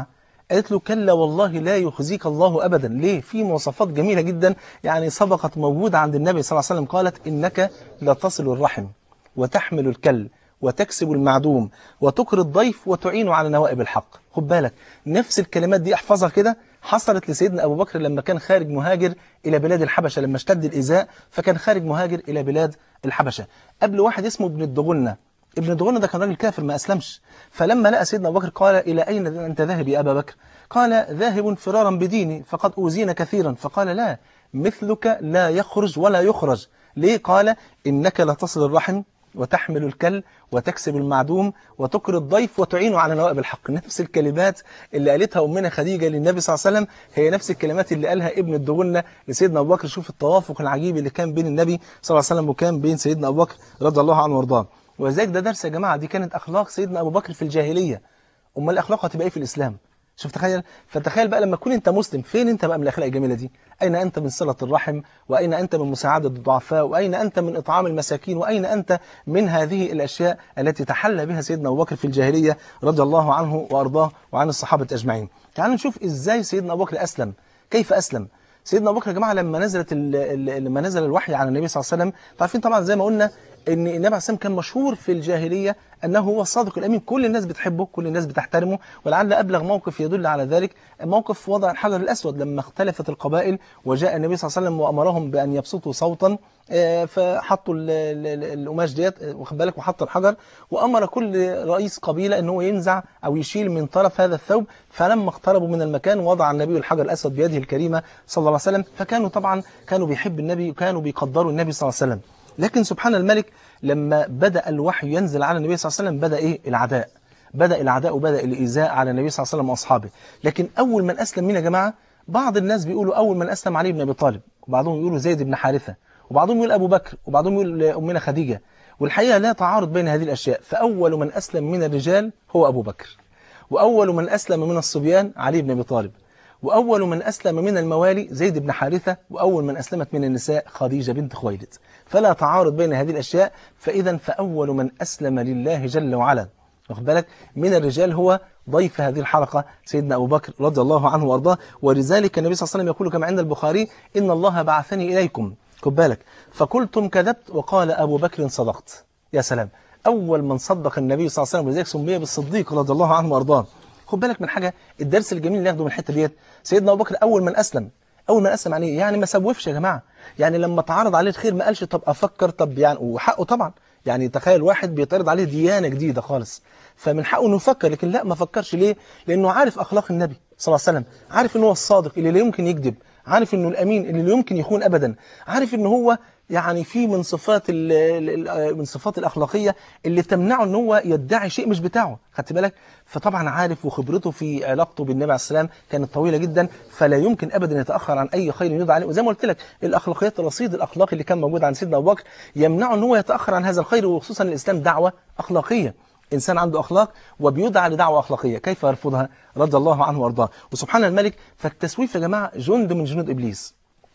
قالت له كلا والله لا يخزيك الله أبدا ليه في مواصفات جميلة جدا يعني سبقت موجودة عند النبي صلى الله عليه وسلم قالت إنك لتصل الرحم وتحمل الكل وتكسب المعدوم وتكر الضيف وتعين على نوائب الحق خد بالك نفس الكلمات دي احفظها كده حصلت لسيدنا أبو بكر لما كان خارج مهاجر إلى بلاد الحبشة لما اشتد الإزاء فكان خارج مهاجر إلى بلاد الحبشة قبل واحد اسمه ابن الدغنة ابن الدغنة ده كان راجل كافر ما أسلمش فلما لقى سيدنا أبو بكر قال إلى أين أنت ذاهب يا أبا بكر قال ذاهب فرارا بديني فقد أوزينا كثيرا فقال لا مثلك لا يخرج ولا يخرج ليه قال إنك لتصل الرحم وتحمل الكل وتكسب المعدوم وتكر الضيف وتعين على نوائب الحق نفس الكلمات اللي قالتها أمنا خديجة للنبي صلى الله عليه وسلم هي نفس الكلمات اللي قالها ابن الدغنة لسيدنا أبو بكر شوف التوافق العجيب اللي كان بين النبي صلى الله عليه وسلم وكان بين سيدنا أبو بكر رضي الله عنه وارضاه ولذلك ده درس يا جماعة دي كانت أخلاق سيدنا أبو بكر في الجاهلية أمال الأخلاق هتبقى إيه في الإسلام شوف تخيل فتخيل بقى لما تكون انت مسلم فين انت بقى من الاخلاق الجميله دي اين انت من صله الرحم واين انت من مساعده الضعفاء واين انت من اطعام المساكين واين انت من هذه الاشياء التي تحلى بها سيدنا ابو بكر في الجاهليه رضي الله عنه وارضاه وعن الصحابه اجمعين تعالوا نشوف ازاي سيدنا ابو بكر اسلم كيف اسلم سيدنا ابو بكر يا جماعه لما نزلت لما نزل الوحي على النبي صلى الله عليه وسلم عارفين طبعا زي ما قلنا ان النبي عليه السلام كان مشهور في الجاهليه انه هو الصادق الامين كل الناس بتحبه كل الناس بتحترمه ولعل ابلغ موقف يدل على ذلك موقف وضع الحجر الاسود لما اختلفت القبائل وجاء النبي صلى الله عليه وسلم وامرهم بان يبسطوا صوتا فحطوا القماش ديت واخد بالك وحط الحجر وامر كل رئيس قبيله ان هو ينزع او يشيل من طرف هذا الثوب فلما اقتربوا من المكان وضع النبي الحجر الاسود بيده الكريمه صلى الله عليه وسلم فكانوا طبعا كانوا بيحب النبي وكانوا بيقدروا النبي صلى الله عليه وسلم لكن سبحان الملك لما بدأ الوحي ينزل على النبي صلى الله عليه وسلم بدأ إيه العداء بدأ العداء وبدأ الإيذاء على النبي صلى الله عليه وسلم وأصحابه لكن أول من أسلم مين يا جماعة بعض الناس بيقولوا أول من أسلم علي بن أبي طالب وبعضهم يقولوا زيد بن حارثة وبعضهم يقول أبو بكر وبعضهم يقول أمنا خديجة والحقيقة لا تعارض بين هذه الأشياء فأول من أسلم من الرجال هو أبو بكر وأول من أسلم من الصبيان علي بن أبي طالب وأول من أسلم من الموالي زيد بن حارثة وأول من أسلمت من النساء خديجة بنت خويلد فلا تعارض بين هذه الأشياء فإذا فأول من أسلم لله جل وعلا واخد بالك من الرجال هو ضيف هذه الحلقة سيدنا أبو بكر رضي الله عنه وأرضاه ولذلك النبي صلى الله عليه وسلم يقول كما عند البخاري إن الله بعثني إليكم خد بالك فقلتم كذبت وقال أبو بكر صدقت يا سلام أول من صدق النبي صلى الله عليه وسلم ولذلك سمي بالصديق رضي الله عنه وأرضاه خد بالك من حاجة الدرس الجميل اللي ناخده من الحتة ديت سيدنا أبو بكر أول من أسلم أول من أسلم يعني يعني ما سوفش يا جماعة يعني لما تعرض عليه الخير ما قالش طب أفكر طب يعني وحقه طبعا يعني تخيل واحد بيتعرض عليه ديانة جديدة خالص فمن حقه انه يفكر لكن لا ما فكرش ليه لأنه عارف أخلاق النبي صلى الله عليه وسلم عارف ان هو الصادق اللي لا يمكن يكذب عارف انه الأمين اللي لا يمكن يخون أبدا عارف ان هو يعني في من صفات من صفات الأخلاقية اللي تمنعه ان هو يدعي شيء مش بتاعه خدت بالك فطبعا عارف وخبرته في علاقته بالنبي عليه السلام كانت طويلة جدا فلا يمكن أبدا يتأخر عن أي خير يدعى عليه وزي ما قلت لك الأخلاقيات الرصيد الأخلاقي اللي كان موجود عند سيدنا أبو بكر يمنعه ان هو يتأخر عن هذا الخير وخصوصا الإسلام دعوة أخلاقية إنسان عنده أخلاق وبيدعى لدعوة أخلاقية كيف يرفضها رضي الله عنه وارضاه وسبحان الملك فالتسويف يا جماعة جند من جنود إبليس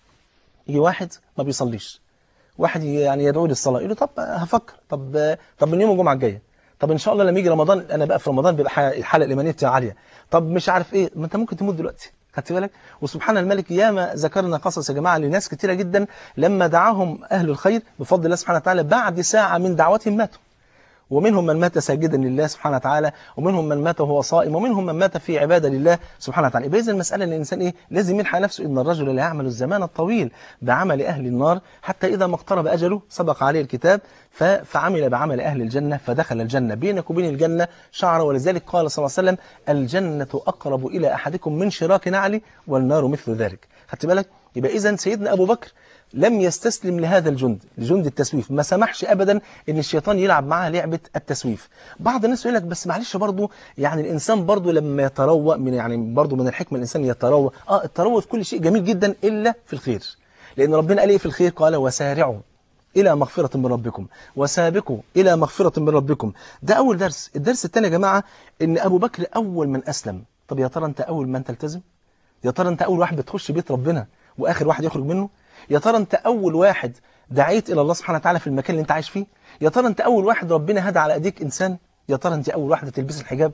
يجي واحد ما بيصليش واحد يعني يدعو للصلاة يقول له طب هفكر طب طب من يوم الجمعة الجاية طب ان شاء الله لما يجي رمضان انا بقى في رمضان بيبقى الحاله الايمانيه بتاعي عاليه طب مش عارف ايه ما انت ممكن تموت دلوقتي خدت بالك وسبحان الملك ياما ذكرنا قصص يا جماعه لناس كتيره جدا لما دعاهم اهل الخير بفضل الله سبحانه وتعالى بعد ساعه من دعوتهم ماتوا ومنهم من مات ساجدا لله سبحانه وتعالى ومنهم من مات وهو صائم ومنهم من مات في عبادة لله سبحانه وتعالى يبقى إذا المسألة ان الإنسان إيه لازم يلحق نفسه إن الرجل لا يعمل الزمان الطويل بعمل أهل النار حتى إذا ما اقترب أجله سبق عليه الكتاب فعمل بعمل أهل الجنة فدخل الجنة بينك وبين الجنة شعر ولذلك قال صلى الله عليه وسلم الجنة أقرب إلى أحدكم من شراك نعلي والنار مثل ذلك خدت بالك يبقى إذا سيدنا أبو بكر لم يستسلم لهذا الجند لجند التسويف ما سمحش ابدا ان الشيطان يلعب معاه لعبه التسويف بعض الناس يقول لك بس معلش برضه يعني الانسان برضه لما يتروى من يعني برضه من الحكمه الانسان يتروى اه التروى في كل شيء جميل جدا الا في الخير لان ربنا قال ايه في الخير قال وسارعوا إلى مغفرة من ربكم وسابقوا إلى مغفرة من ربكم ده أول درس الدرس الثاني يا جماعة إن أبو بكر أول من أسلم طب يا ترى أنت أول من تلتزم يا ترى أنت أول واحد بتخش بيت ربنا وآخر واحد يخرج منه يا ترى انت اول واحد دعيت الى الله سبحانه وتعالى في المكان اللي انت عايش فيه يا ترى انت اول واحد ربنا هدى على ايديك انسان يا ترى انت اول واحده تلبس الحجاب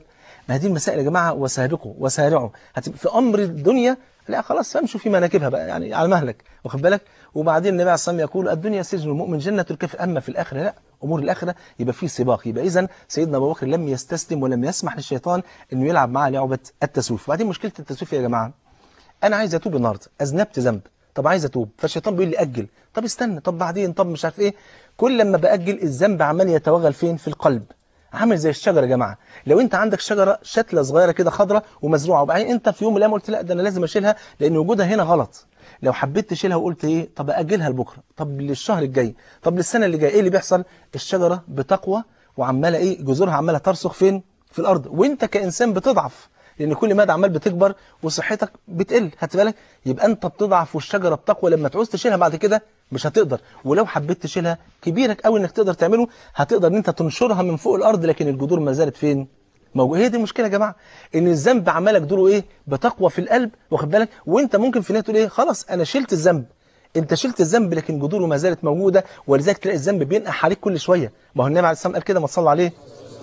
ما هذه المسائل يا جماعه وسابقوا وسارعوا هتبقى في امر الدنيا لا خلاص فامشوا في مناكبها بقى يعني على مهلك واخد بالك وبعدين النبي عليه الصلاه والسلام يقول الدنيا سجن المؤمن جنه الكافر اما في الاخره لا امور الاخره يبقى في سباق يبقى اذا سيدنا ابو بكر لم يستسلم ولم يسمح للشيطان انه يلعب معاه لعبه التسويف وبعدين مشكله التسويف يا جماعه انا عايز اتوب النهارده اذنبت ذنب طب عايز اتوب فالشيطان بيقول لي اجل طب استنى طب بعدين طب مش عارف ايه كل لما باجل الذنب عمال يتوغل فين في القلب عامل زي الشجره يا جماعه لو انت عندك شجره شتله صغيره كده خضراء ومزروعه وبعدين انت في يوم من الايام قلت لا ده انا لازم اشيلها لان وجودها هنا غلط لو حبيت تشيلها وقلت ايه طب اجلها لبكره طب للشهر الجاي طب للسنه اللي جايه ايه اللي بيحصل الشجره بتقوى وعماله ايه جذورها عماله ترسخ فين في الارض وانت كانسان بتضعف لان كل مدى عمال بتكبر وصحتك بتقل هات بالك يبقى انت بتضعف والشجره بتقوى لما تعوز تشيلها بعد كده مش هتقدر ولو حبيت تشيلها كبيرك قوي انك تقدر تعمله هتقدر ان انت تنشرها من فوق الارض لكن الجذور ما زالت فين موجود هي دي المشكله يا جماعه ان الذنب عماله جذوره ايه بتقوى في القلب واخد بالك وانت ممكن في النهايه تقول ايه خلاص انا شلت الذنب انت شلت الذنب لكن جذوره ما زالت موجوده ولذلك تلاقي الذنب بينقح عليك كل شويه ما هو النبي عليه الصلاه والسلام قال كده ما تصلى عليه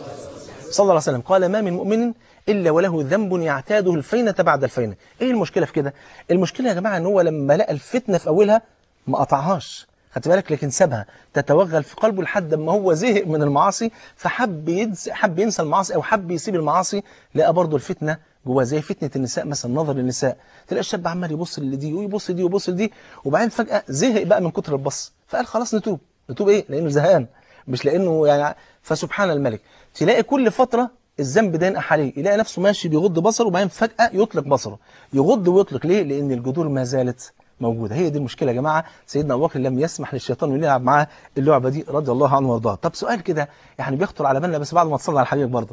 صلى الله عليه وسلم قال ما من مؤمن إلا وله ذنب يعتاده الفينة بعد الفينة إيه المشكلة في كده المشكلة يا جماعة أن هو لما لقى الفتنة في أولها ما قطعهاش خدت بالك لكن سابها تتوغل في قلبه لحد ما هو زهق من المعاصي فحب ينسى حب ينسى المعاصي او حب يسيب المعاصي لقى برضه الفتنه جواه زي فتنه النساء مثلا نظر للنساء تلاقي الشاب عمال يبص لدي ويبص لدي ويبص لدي وبعدين فجاه زهق بقى من كتر البص فقال خلاص نتوب نتوب ايه لانه زهقان مش لانه يعني فسبحان الملك تلاقي كل فتره الذنب ده ينقح عليه يلاقي نفسه ماشي بيغض بصره وبعدين فجاه يطلق بصره يغض ويطلق ليه لان الجذور ما زالت موجودة هي دي المشكلة يا جماعة سيدنا أبو بكر لم يسمح للشيطان انه يلعب معاه اللعبة دي رضي الله عنه وارضاه طب سؤال كده يعني بيخطر على بالنا بس بعد ما تصلي على حبيبك برضه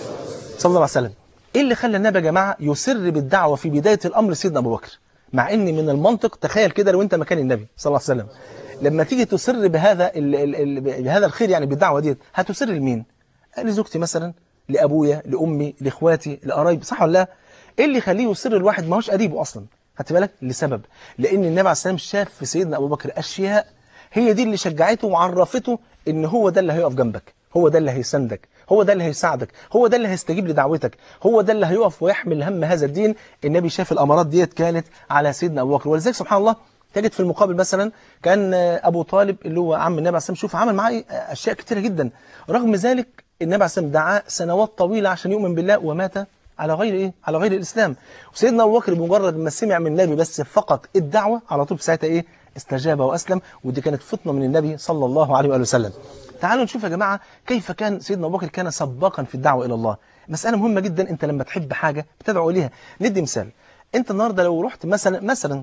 صلى الله عليه وسلم ايه اللي خلى النبي يا جماعة يسر بالدعوة في بداية الأمر سيدنا أبو بكر مع ان من المنطق تخيل كده لو انت مكان النبي صلى الله عليه وسلم لما تيجي تسر بهذا ال ال ال بهذا الخير يعني بالدعوة ديت هتسر لمين لزوجتي مثلا لأبويا لأمي لإخواتي لقرايبي صح ولا لا ايه اللي يخليه يسر الواحد ما هوش قريبه أصلا خدت بالك لسبب لان النبي عليه السلام شاف في سيدنا ابو بكر اشياء هي دي اللي شجعته وعرفته ان هو ده اللي هيقف جنبك هو ده اللي هيساندك هو ده اللي هيساعدك هو ده اللي هيستجيب لدعوتك هو ده اللي هيقف ويحمل هم هذا الدين النبي شاف الامارات ديت كانت على سيدنا ابو بكر ولذلك سبحان الله تجد في المقابل مثلا كان ابو طالب اللي هو عم النبي عليه السلام شوف عمل معاه اشياء كثيره جدا رغم ذلك النبي عليه السلام دعاه سنوات طويله عشان يؤمن بالله ومات على غير ايه على غير الاسلام وسيدنا ابو بكر بمجرد ما سمع من النبي بس فقط الدعوه على طول في ساعتها ايه استجاب واسلم ودي كانت فطنه من النبي صلى الله عليه واله وسلم تعالوا نشوف يا جماعه كيف كان سيدنا ابو بكر كان سباقا في الدعوه الى الله مساله مهمه جدا انت لما تحب حاجه بتدعو اليها ندي مثال انت النهارده لو رحت مثلا مثلا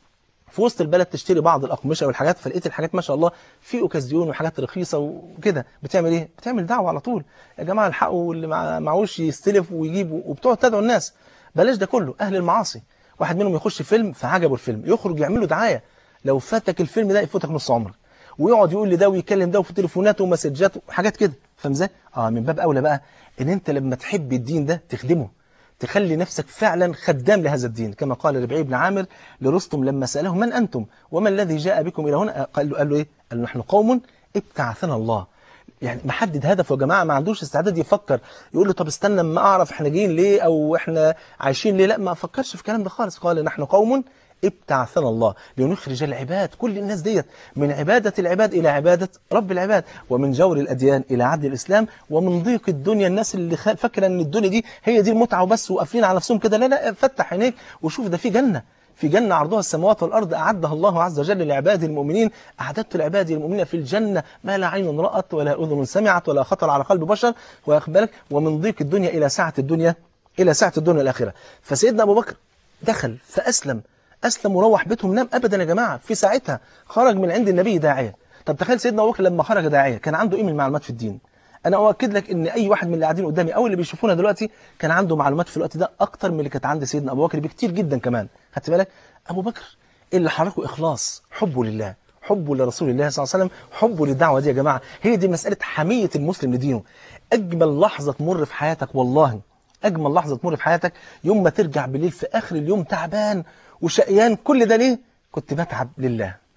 في وسط البلد تشتري بعض الأقمشة والحاجات فلقيت الحاجات ما شاء الله في اوكازيون وحاجات رخيصة وكده بتعمل ايه بتعمل دعوة على طول يا جماعة الحقوا واللي معهوش يستلف ويجيب وبتقعد تدعو الناس بلاش ده كله أهل المعاصي واحد منهم يخش فيلم فعجبه الفيلم يخرج يعمل له دعاية لو فاتك الفيلم ده يفوتك نص عمرك ويقعد يقول لده ويكلم ده وفي تليفونات ومسجات وحاجات كده فاهم ازاي اه من باب اولى بقى ان انت لما تحب الدين ده تخدمه تخلي نفسك فعلا خدام لهذا الدين كما قال ربعي بن عامر لرستم لما سأله من أنتم وما الذي جاء بكم إلى هنا قال له, قال له إيه قال له نحن قوم ابتعثنا الله يعني محدد هدفه يا جماعة ما عندوش استعداد يفكر يقول له طب استنى ما أعرف احنا جايين ليه أو احنا عايشين ليه لا ما فكرش في الكلام ده خالص قال نحن قوم ابتعثنا الله لنخرج العباد كل الناس ديت من عبادة العباد إلى عبادة رب العباد ومن جور الأديان إلى عدل الإسلام ومن ضيق الدنيا الناس اللي فاكره أن الدنيا دي هي دي المتعة وبس وقافلين على نفسهم كده لا لا فتح عينيك وشوف ده في جنة في جنة عرضها السماوات والأرض أعدها الله عز وجل لعباده المؤمنين أعددت لعباده المؤمنين في الجنة ما لا عين رأت ولا أذن سمعت ولا خطر على قلب بشر ويخبرك ومن ضيق الدنيا إلى سعة الدنيا إلى سعة الدنيا الآخرة فسيدنا أبو بكر دخل فأسلم أسلم وروح بيتهم نام أبدا يا جماعة في ساعتها خرج من عند النبي داعية طب تخيل سيدنا أبو بكر لما خرج داعية كان عنده إيه من المعلومات في الدين أنا أؤكد لك إن أي واحد من اللي قاعدين قدامي أو اللي بيشوفونا دلوقتي كان عنده معلومات في الوقت ده أكتر من اللي كانت عند سيدنا أبو بكر بكتير جدا كمان خدت بالك أبو بكر اللي حركه إخلاص حبه لله حبه لرسول الله صلى الله عليه وسلم حبه للدعوة دي يا جماعة هي دي مسألة حمية المسلم لدينه أجمل لحظة تمر في حياتك والله أجمل لحظة تمر في حياتك يوم ما ترجع بالليل في آخر اليوم تعبان وشقيان كل ده ليه كنت بتعب لله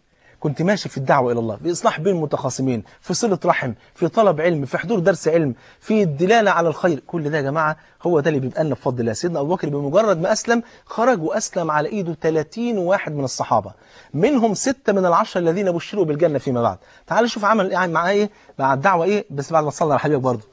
كنت ماشي في الدعوة إلى الله بإصلاح بين المتخاصمين في صلة رحم في طلب علم في حضور درس علم في الدلالة على الخير كل ده يا جماعة هو ده اللي بيبقى لنا بفضل الله سيدنا أبو بكر بمجرد ما أسلم خرج وأسلم على إيده 30 واحد من الصحابة منهم ستة من العشرة الذين بشروا بالجنة فيما بعد تعال شوف عمل يعني مع إيه مع الدعوة إيه بس بعد ما تصلى على حبيبك برضه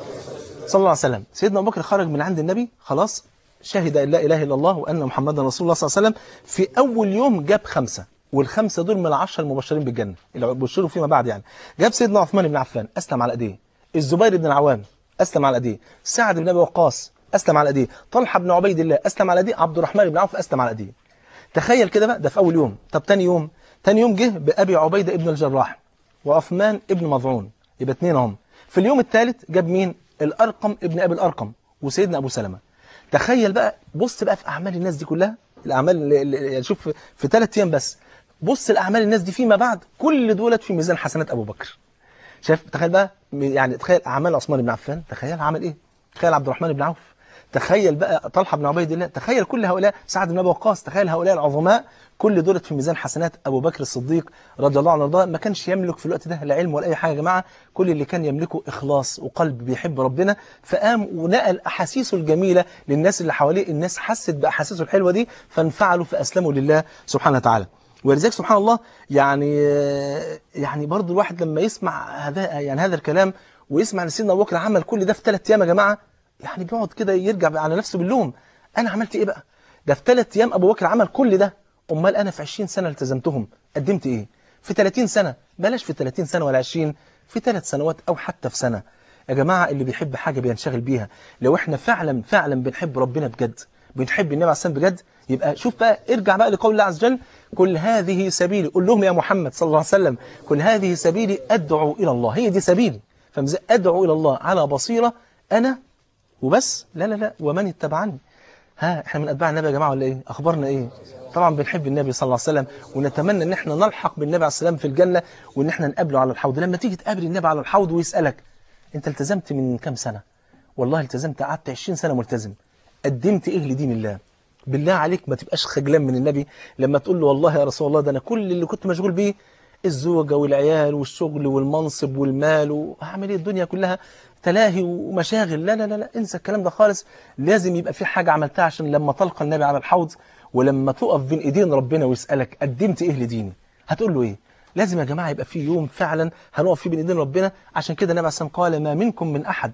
صلى الله عليه وسلم سيدنا أبو بكر خرج من عند النبي خلاص شهد أن لا إله إلا الله وأن محمدا رسول الله صلى الله عليه وسلم في أول يوم جاب خمسة والخمسة دول من العشرة المبشرين بالجنة اللي بشروا فيما بعد يعني جاب سيدنا عثمان بن عفان أسلم على أيديه الزبير بن العوام أسلم على أيديه سعد بن أبي وقاص أسلم على أيديه طلحة بن عبيد الله أسلم على أيديه عبد الرحمن بن عوف أسلم على أيديه تخيل كده بقى ده في أول يوم طب تاني يوم تاني يوم جه بأبي عبيدة ابن الجراح وعثمان ابن مظعون يبقى اثنين هم في اليوم الثالث جاب مين الأرقم ابن أبي الأرقم وسيدنا أبو سلمة تخيل بقى بص بقى في أعمال الناس دي كلها الأعمال اللي- اللي يعني شوف في ثلاث أيام بس بص الأعمال الناس دي فيما بعد كل دولت في ميزان حسنات أبو بكر شايف تخيل بقى يعني تخيل أعمال عثمان بن عفان تخيل عمل إيه تخيل عبد الرحمن بن عوف تخيل بقى طلحة بن عبيد الله تخيل كل هؤلاء سعد بن أبي وقاص تخيل هؤلاء العظماء كل دولت في ميزان حسنات أبو بكر الصديق رضي الله عنه وارضاه ما كانش يملك في الوقت ده لا علم ولا أي حاجة يا جماعة كل اللي كان يملكه إخلاص وقلب بيحب ربنا فقام ونقل أحاسيسه الجميلة للناس اللي حواليه الناس حست بأحاسيسه الحلوة دي فانفعلوا فأسلموا لله سبحانه وتعالى ولذلك سبحان الله يعني يعني برضه الواحد لما يسمع هذا يعني هذا الكلام ويسمع ان سيدنا ابو بكر عمل كل ده في ثلاث ايام يا جماعه يعني بيقعد كده يرجع على نفسه باللوم انا عملت ايه بقى ده في ثلاث ايام ابو بكر عمل كل ده امال انا في 20 سنه التزمتهم قدمت ايه في 30 سنه بلاش في 30 سنه ولا 20 في ثلاث سنوات او حتى في سنه يا جماعه اللي بيحب حاجه بينشغل بيها لو احنا فعلا فعلا بنحب ربنا بجد بنحب النبي عليه الصلاه والسلام بجد يبقى شوف بقى ارجع بقى لقول الله عز وجل كل هذه سبيلي قول لهم يا محمد صلى الله عليه وسلم كل هذه سبيلي ادعو الى الله هي دي سبيلي فمزي ادعو الى الله على بصيره انا وبس لا لا لا ومن اتبعني ها احنا من اتباع النبي يا جماعه ولا ايه اخبارنا ايه طبعا بنحب النبي صلى الله عليه وسلم ونتمنى ان احنا نلحق بالنبي عليه السلام في الجنه وان احنا نقابله على الحوض لما تيجي تقابل النبي على الحوض ويسالك انت التزمت من كام سنه والله التزمت قعدت 20 سنه ملتزم قدمت ايه لدين الله بالله عليك ما تبقاش خجلان من النبي لما تقول له والله يا رسول الله ده انا كل اللي كنت مشغول بيه الزوجة والعيال والشغل والمنصب والمال وهعمل ايه الدنيا كلها تلاهي ومشاغل لا لا لا لا انسى الكلام ده خالص لازم يبقى في حاجة عملتها عشان لما تلقى النبي على الحوض ولما تقف بين ايدين ربنا ويسألك قدمت ايه لديني هتقول له ايه لازم يا جماعة يبقى في يوم فعلا هنقف فيه بين ايدين ربنا عشان كده النبي عليه الصلاة والسلام قال ما منكم من احد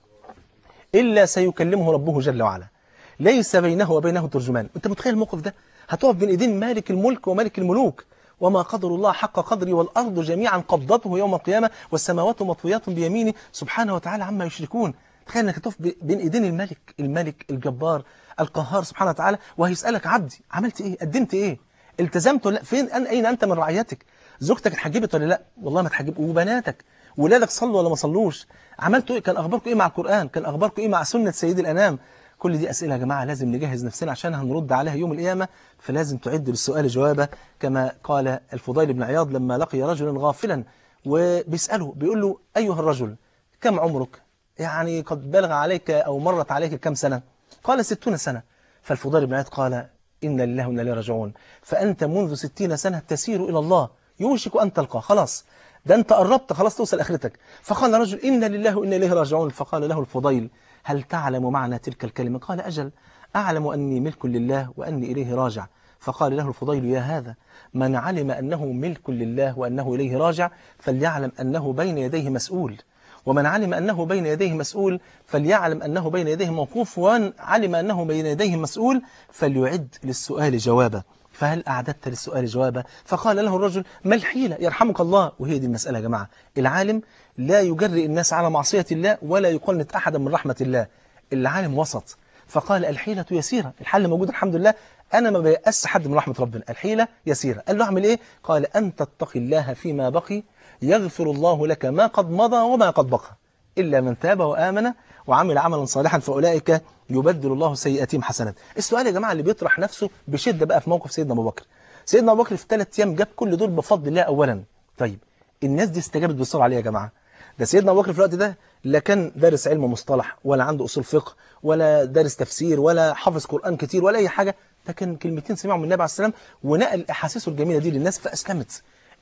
إلا سيكلمه ربه جل وعلا ليس بينه وبينه ترجمان أنت متخيل الموقف ده هتقف بين إيدين مالك الملك وملك الملوك وما قدر الله حق قدري والأرض جميعا قبضته يوم القيامة والسماوات مطويات بيمينه سبحانه وتعالى عما يشركون تخيل انك تقف بين ايدين الملك الملك الجبار القهار سبحانه وتعالى وهيسألك عبدي عملت ايه قدمت ايه التزمت ولا لا؟ فين أن اين انت من رعيتك زوجتك اتحجبت ولا لا والله ما اتحجبت وبناتك ولادك صلوا ولا ما صلوش عملتوا ايه كان اخباركم ايه مع القرآن كان اخباركم ايه مع سنة سيد الانام كل دي اسئله يا جماعه لازم نجهز نفسنا عشان هنرد عليها يوم القيامه فلازم تعد للسؤال جوابه كما قال الفضيل بن عياض لما لقي رجلا غافلا وبيساله بيقول له ايها الرجل كم عمرك يعني قد بلغ عليك او مرت عليك كم سنه قال ستون سنه فالفضيل بن عياض قال إن لله وإنا إليه راجعون فأنت منذ ستين سنة تسير إلى الله يوشك أن تلقاه خلاص ده أنت قربت خلاص توصل آخرتك فقال رجل إن لله وإنا إليه راجعون فقال له الفضيل هل تعلم معنى تلك الكلمة قال أجل أعلم أني ملك لله وأني إليه راجع فقال له الفضيل يا هذا من علم أنه ملك لله وأنه إليه راجع فليعلم أنه بين يديه مسؤول ومن علم أنه بين يديه مسؤول فليعلم أنه بين يديه موقوف ومن علم أنه بين يديه مسؤول فليعد للسؤال جوابا فهل أعددت للسؤال جوابا فقال له الرجل ما الحيلة يرحمك الله وهي دي المسألة يا جماعة العالم لا يجرئ الناس على معصية الله ولا يقنط أحدا من رحمة الله العالم وسط فقال الحيلة يسيرة الحل موجود الحمد لله أنا ما بيأس حد من رحمة ربنا الحيلة يسيرة قال له أعمل إيه قال أن تتقي الله فيما بقي يغفر الله لك ما قد مضى وما قد بقى إلا من تاب وآمن وعمل عملا صالحا فأولئك يبدل الله سيئاتهم حسنات السؤال يا جماعة اللي بيطرح نفسه بشدة بقى في موقف سيدنا أبو بكر سيدنا أبو بكر في ثلاث أيام جاب كل دول بفضل الله أولا طيب الناس دي استجابت بسرعة عليه يا جماعة ده سيدنا أبو بكر في الوقت ده لا كان دارس علم مصطلح ولا عنده أصول فقه ولا دارس تفسير ولا حافظ قرآن كتير ولا أي حاجة ده كان كلمتين سمعهم من النبي عليه السلام ونقل أحاسيسه الجميلة دي للناس فأسلمت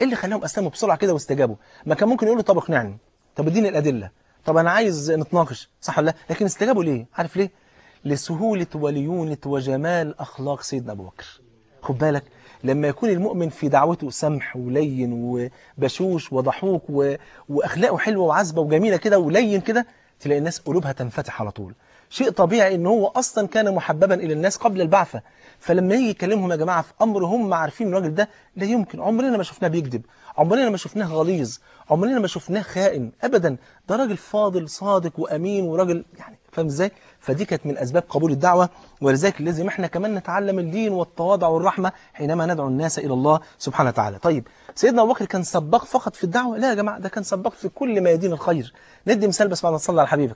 ايه اللي خلاهم اسلموا بسرعه كده واستجابوا ما كان ممكن يقولوا طب اقنعني طب اديني الادله طب انا عايز نتناقش صح ولا لا لكن استجابوا ليه عارف ليه لسهوله وليونه وجمال اخلاق سيدنا ابو بكر خد بالك لما يكون المؤمن في دعوته سمح ولين وبشوش وضحوك و... واخلاقه حلوه وعذبه وجميله كده ولين كده تلاقي الناس قلوبها تنفتح على طول شيء طبيعي ان هو اصلا كان محببا الى الناس قبل البعثه فلما يجي يكلمهم يا جماعه في امر هم عارفين الراجل ده لا يمكن عمرنا ما شفناه بيكذب عمرنا ما شفناه غليظ عمرنا ما شفناه خائن ابدا ده راجل فاضل صادق وامين وراجل يعني فاهم ازاي فدي كانت من اسباب قبول الدعوه ولذلك لازم احنا كمان نتعلم الدين والتواضع والرحمه حينما ندعو الناس الى الله سبحانه وتعالى طيب سيدنا ابو بكر كان سباق فقط في الدعوه لا يا جماعه ده كان سباق في كل ميادين الخير ندي مثال بس بعد ما تصلي على حبيبك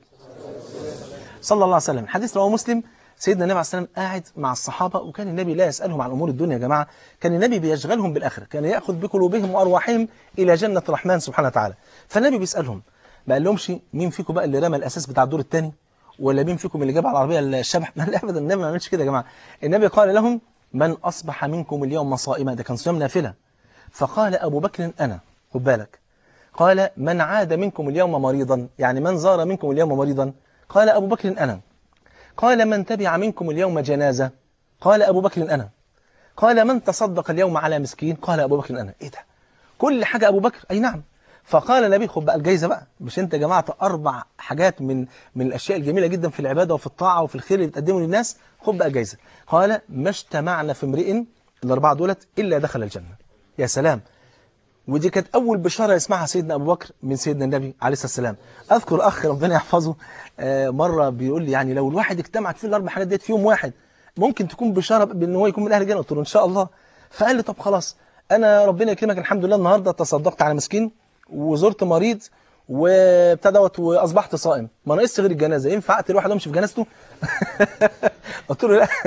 صلى الله عليه وسلم حديث رواه مسلم سيدنا النبي عليه السلام قاعد مع الصحابة وكان النبي لا يسألهم عن أمور الدنيا يا جماعة كان النبي بيشغلهم بالآخرة كان يأخذ بقلوبهم وأرواحهم إلى جنة الرحمن سبحانه وتعالى فالنبي بيسألهم ما قالهمش مين فيكم بقى اللي رمى الأساس بتاع الدور الثاني ولا مين فيكم اللي جاب على العربية الشبح ما لا أبدا النبي ما عملش كده يا جماعة النبي قال لهم من أصبح منكم اليوم صائما ده كان صيام نافلة فقال أبو بكر أنا خد بالك قال من عاد منكم اليوم مريضا يعني من زار منكم اليوم مريضا قال أبو بكر أنا قال من تبع منكم اليوم جنازة قال أبو بكر أنا قال من تصدق اليوم على مسكين قال أبو بكر أنا إيه ده كل حاجة أبو بكر أي نعم فقال النبي خد بقى الجايزة بقى مش أنت جمعت أربع حاجات من من الأشياء الجميلة جدا في العبادة وفي الطاعة وفي الخير اللي بتقدمه للناس خد بقى الجايزة قال ما اجتمعنا في امرئ الأربعة دولت إلا دخل الجنة يا سلام ودي كانت أول بشارة يسمعها سيدنا أبو بكر من سيدنا النبي عليه الصلاة والسلام أذكر أخ ربنا يحفظه آه، مرة بيقول لي يعني لو الواحد اجتمعت فيه الأربع حاجات ديت في يوم واحد ممكن تكون بشارة بأن هو يكون من أهل الجنة قلت له إن شاء الله فقال لي طب خلاص أنا ربنا يكرمك الحمد لله النهاردة تصدقت على مسكين وزرت مريض وبتاع دوت واصبحت صائم ما ناقصش غير الجنازه ينفع اقتل واحد وامشي في جنازته قلت له لا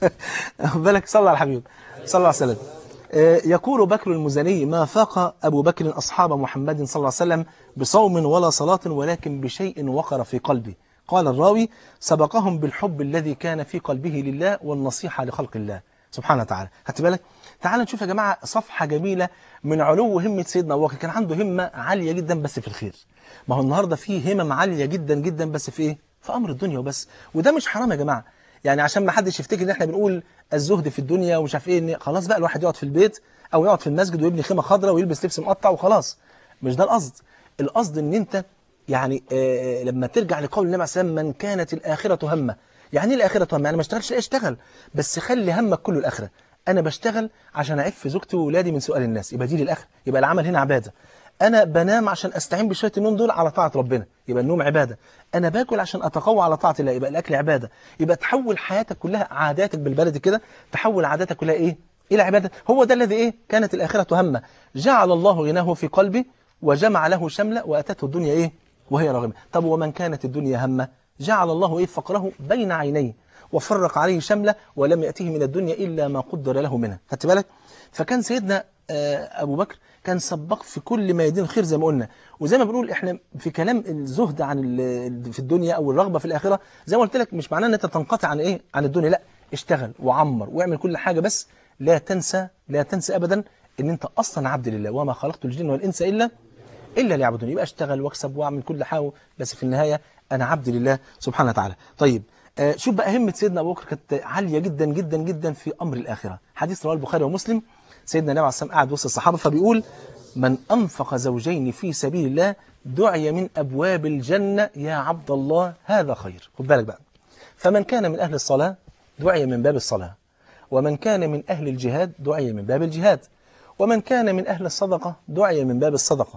خد بالك صلى على الحبيب صلى الله عليه وسلم آه، يقول بكر المزني ما فاق أبو بكر أصحاب محمد صلى الله عليه وسلم بصوم ولا صلاة ولكن بشيء وقر في قلبي قال الراوي سبقهم بالحب الذي كان في قلبه لله والنصيحة لخلق الله سبحانه وتعالى خدت بالك تعال نشوف يا جماعة صفحة جميلة من علو همة سيدنا أبو بكر كان عنده همة عالية جدا بس في الخير ما هو النهاردة فيه همم عالية جدا جدا بس في إيه؟ في أمر الدنيا وبس وده مش حرام يا جماعة يعني عشان ما حدش يفتكر ان احنا بنقول الزهد في الدنيا ومش عارف ايه ان خلاص بقى الواحد يقعد في البيت او يقعد في المسجد ويبني خيمه خضراء ويلبس لبس مقطع وخلاص مش ده القصد القصد ان انت يعني آه لما ترجع لقول النبي عليه الصلاه والسلام من كانت الاخره همه يعني ايه الاخره همه يعني ما اشتغلش لا اشتغل بس خلي همك كله الاخره انا بشتغل عشان اعف زوجتي واولادي من سؤال الناس يبقى دي للاخره يبقى العمل هنا عباده انا بنام عشان استعين بشويه النوم دول على طاعه ربنا يبقى النوم عباده انا باكل عشان اتقوى على طاعه الله يبقى الاكل عباده يبقى تحول حياتك كلها عاداتك بالبلد كده تحول عاداتك كلها ايه الى عباده هو ده الذي ايه كانت الاخره همه جعل الله غناه في قلبي وجمع له شمله واتته الدنيا ايه وهي راغمه طب ومن كانت الدنيا همه جعل الله ايه فقره بين عينيه وفرق عليه شمله ولم ياته من الدنيا الا ما قدر له منها خدت بالك فكان سيدنا آه، ابو بكر كان سباق في كل ميادين الخير زي ما قلنا وزي ما بنقول احنا في كلام الزهد عن ال- في الدنيا او الرغبه في الاخره زي ما قلت لك مش معناه ان انت تنقطع عن ايه عن الدنيا لا اشتغل وعمر واعمل كل حاجه بس لا تنسى لا تنسى ابدا ان انت اصلا عبد لله وما خلقت الجن والانس الا الا ليعبدون يبقى اشتغل واكسب واعمل كل حاجه بس في النهايه انا عبد لله سبحانه وتعالى طيب آه شوف بقى همه سيدنا ابو بكر كانت عاليه جدا جدا جدا في امر الاخره حديث رواه البخاري ومسلم سيدنا النبي عليه الصلاه والسلام قاعد وسط الصحابه فبيقول من انفق زوجين في سبيل الله دعي من ابواب الجنه يا عبد الله هذا خير خد بالك بقى فمن كان من اهل الصلاه دعي من باب الصلاه ومن كان من اهل الجهاد دعي من باب الجهاد ومن كان من اهل الصدقه دعي من باب الصدقه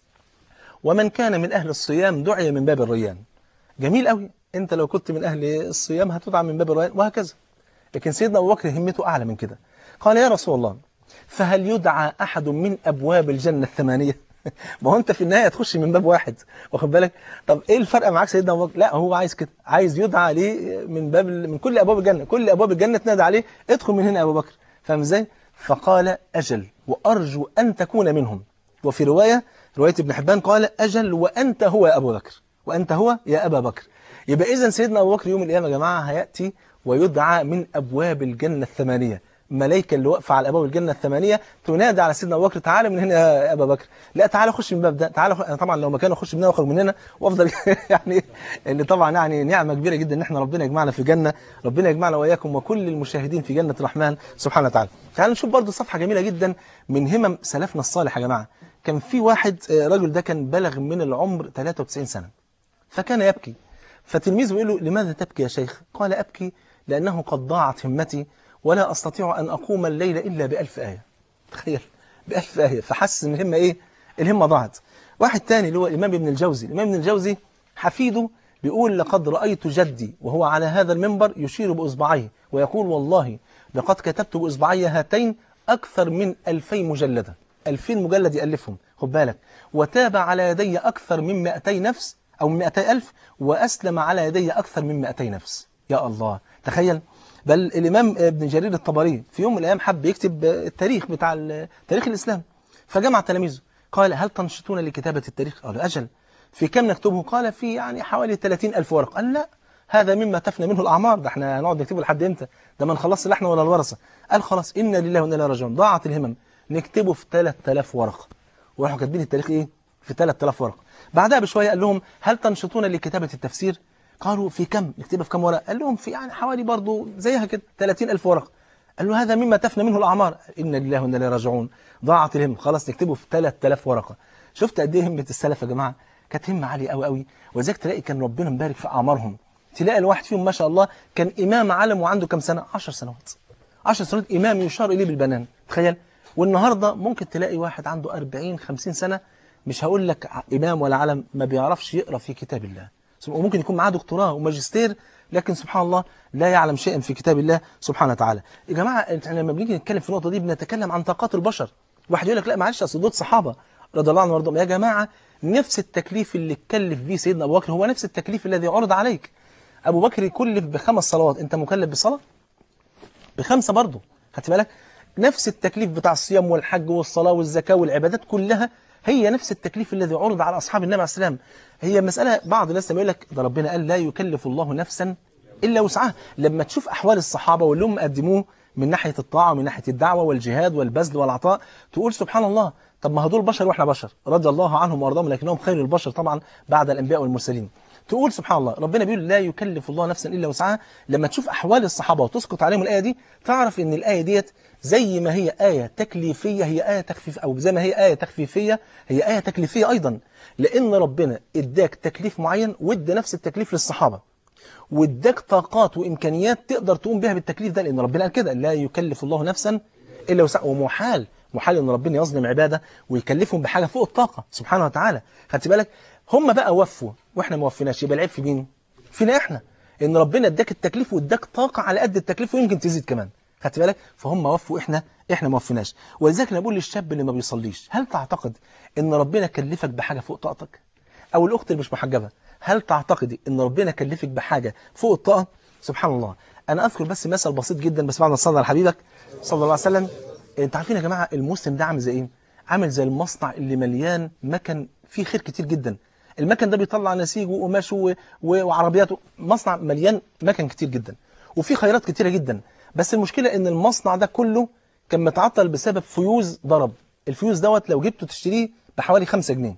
ومن كان من أهل الصيام دعي من باب الريان جميل قوي أنت لو كنت من أهل الصيام هتدعى من باب الريان وهكذا لكن سيدنا أبو بكر همته أعلى من كده قال يا رسول الله فهل يدعى أحد من أبواب الجنة الثمانية ما هو أنت في النهاية تخش من باب واحد واخد بالك طب إيه الفرق معاك سيدنا أبو بكر لا هو عايز كده عايز يدعى عليه من باب من كل أبواب الجنة كل أبواب الجنة تنادى عليه ادخل من هنا يا أبو بكر فاهم إزاي فقال أجل وأرجو أن تكون منهم وفي رواية رواية ابن حبان قال أجل وأنت هو يا أبو بكر وأنت هو يا أبا بكر يبقى إذا سيدنا أبو بكر يوم القيامة يا جماعة هيأتي ويدعى من أبواب الجنة الثمانية ملائكه اللي واقفه على ابواب الجنه الثمانيه تنادي على سيدنا ابو بكر تعالى من هنا يا ابا بكر لا تعالى خش من الباب ده تعالى خ... أنا طبعا لو مكانه اخش من هنا واخرج من هنا وافضل يعني اللي طبعا يعني نعمه كبيره جدا ان احنا ربنا يجمعنا في جنه ربنا يجمعنا واياكم وكل المشاهدين في جنه الرحمن سبحانه وتعالى تعالوا نشوف برضه صفحه جميله جدا من همم سلفنا الصالح يا جماعه كان في واحد آه، رجل ده كان بلغ من العمر 93 سنه فكان يبكي فتلميذه يقول له لماذا تبكي يا شيخ قال أبكي لأنه قد ضاعت همتي ولا أستطيع أن أقوم الليل إلا بألف آية تخيل بألف آية فحس إن الهمة إيه الهمة ضاعت واحد تاني اللي هو الإمام ابن الجوزي الإمام ابن الجوزي حفيده بيقول لقد رأيت جدي وهو على هذا المنبر يشير بإصبعيه ويقول والله لقد كتبت بإصبعي هاتين أكثر من ألفي مجلدة ألفين مجلد يألفهم خد بالك وتاب على يدي أكثر من 200 نفس أو من 200 ألف وأسلم على يدي أكثر من 200 نفس يا الله تخيل بل الإمام ابن جرير الطبري في يوم من الأيام حب يكتب التاريخ بتاع ال- تاريخ الإسلام فجمع تلاميذه قال هل تنشطون لكتابة التاريخ قالوا أجل في كم نكتبه قال في يعني حوالي 30 ألف ورقة قال لا هذا مما تفنى منه الأعمار ده احنا هنقعد نكتبه لحد امتى ده ما نخلصش لا احنا ولا الورثة قال خلاص إنا لله وإنا إليه راجعون ضاعت الهمم نكتبه في 3000 ورقة وراحوا كاتبين التاريخ ايه في 3000 ورقة بعدها بشوية قال لهم هل تنشطون لكتابة التفسير قالوا في كم نكتبها في كم ورقة قال لهم في يعني حوالي برضو زيها كده 30000 ورقة قال له هذا مما تفنى منه الأعمار إنا لله وإنا إليه راجعون ضاعت الهم خلاص نكتبه في 3000 ورقة شفت قد ايه همة السلف يا جماعة كانت همة عالية قوي قوي وذلك تلاقي كان ربنا مبارك في أعمارهم تلاقي الواحد فيهم ما شاء الله كان إمام عالم وعنده كم سنة 10 سنوات 10 سنوات إمام يشار إليه بالبنان تخيل والنهاردة ممكن تلاقي واحد عنده 40 50 سنة مش هقول لك ع- إمام ولا علم ما بيعرفش يقرأ في كتاب الله وممكن يكون معاه دكتوراه وماجستير لكن سبحان الله لا يعلم شيئا في كتاب الله سبحانه وتعالى يا جماعة احنا لما بنيجي نتكلم في النقطة دي بنتكلم عن طاقات البشر واحد يقول لك لا معلش اصل دول صحابة رضي الله عنهم وارضاهم يا جماعة نفس التكليف اللي اتكلف به سيدنا أبو بكر هو نفس التكليف الذي عرض عليك أبو بكر يكلف بخمس صلوات أنت مكلف بصلاة بخمسة برضه خدت بالك نفس التكليف بتاع الصيام والحج والصلاة والزكاة والعبادات كلها هي نفس التكليف الذي عرض على أصحاب النبي عليه السلام هي مسألة بعض الناس لما يقول لك ده ربنا قال لا يكلف الله نفسا إلا وسعها لما تشوف أحوال الصحابة واللي هم قدموه من ناحية الطاعة ومن ناحية الدعوة والجهاد والبذل والعطاء تقول سبحان الله طب ما هدول بشر واحنا بشر رضي الله عنهم وارضاهم لكنهم خير البشر طبعا بعد الأنبياء والمرسلين تقول سبحان الله ربنا بيقول لا يكلف الله نفسا إلا وسعها لما تشوف أحوال الصحابة وتسقط عليهم الآية دي تعرف إن الآية ديت زي ما هي آية تكليفية هي آية تخفيف أو زي ما هي آية تخفيفية هي آية تكليفية أيضا لأن ربنا اداك تكليف معين وادى نفس التكليف للصحابة واداك طاقات وإمكانيات تقدر تقوم بها بالتكليف ده لأن ربنا قال كده لا يكلف الله نفسا إلا وسعها ومحال محال ان ربنا يظلم عباده ويكلفهم بحاجه فوق الطاقه سبحانه وتعالى خدت بالك هم بقى وفوا واحنا ما وفيناش يبقى العيب في مين فينا احنا ان ربنا اداك التكليف واداك طاقه على قد التكليف ويمكن تزيد كمان خدت بالك فهم وفوا احنا احنا ما وفيناش ولذلك انا بقول للشاب اللي ما بيصليش هل تعتقد ان ربنا كلفك بحاجه فوق طاقتك او الاخت اللي مش محجبه هل تعتقدي ان ربنا كلفك بحاجه فوق الطاقه سبحان الله انا اذكر بس مثل بسيط جدا بس بعد ما تصلي على حبيبك صلى الله عليه وسلم انت عارفين يا جماعه المسلم ده عامل زي ايه عامل زي المصنع اللي مليان مكن فيه خير كتير جدا المكن ده بيطلع نسيج وقماش و- و- وعربيات مصنع مليان مكن كتير جدا وفيه خيرات كتيره جدا بس المشكله ان المصنع ده كله كان متعطل بسبب فيوز ضرب الفيوز دوت لو جبته تشتريه بحوالي 5 جنيه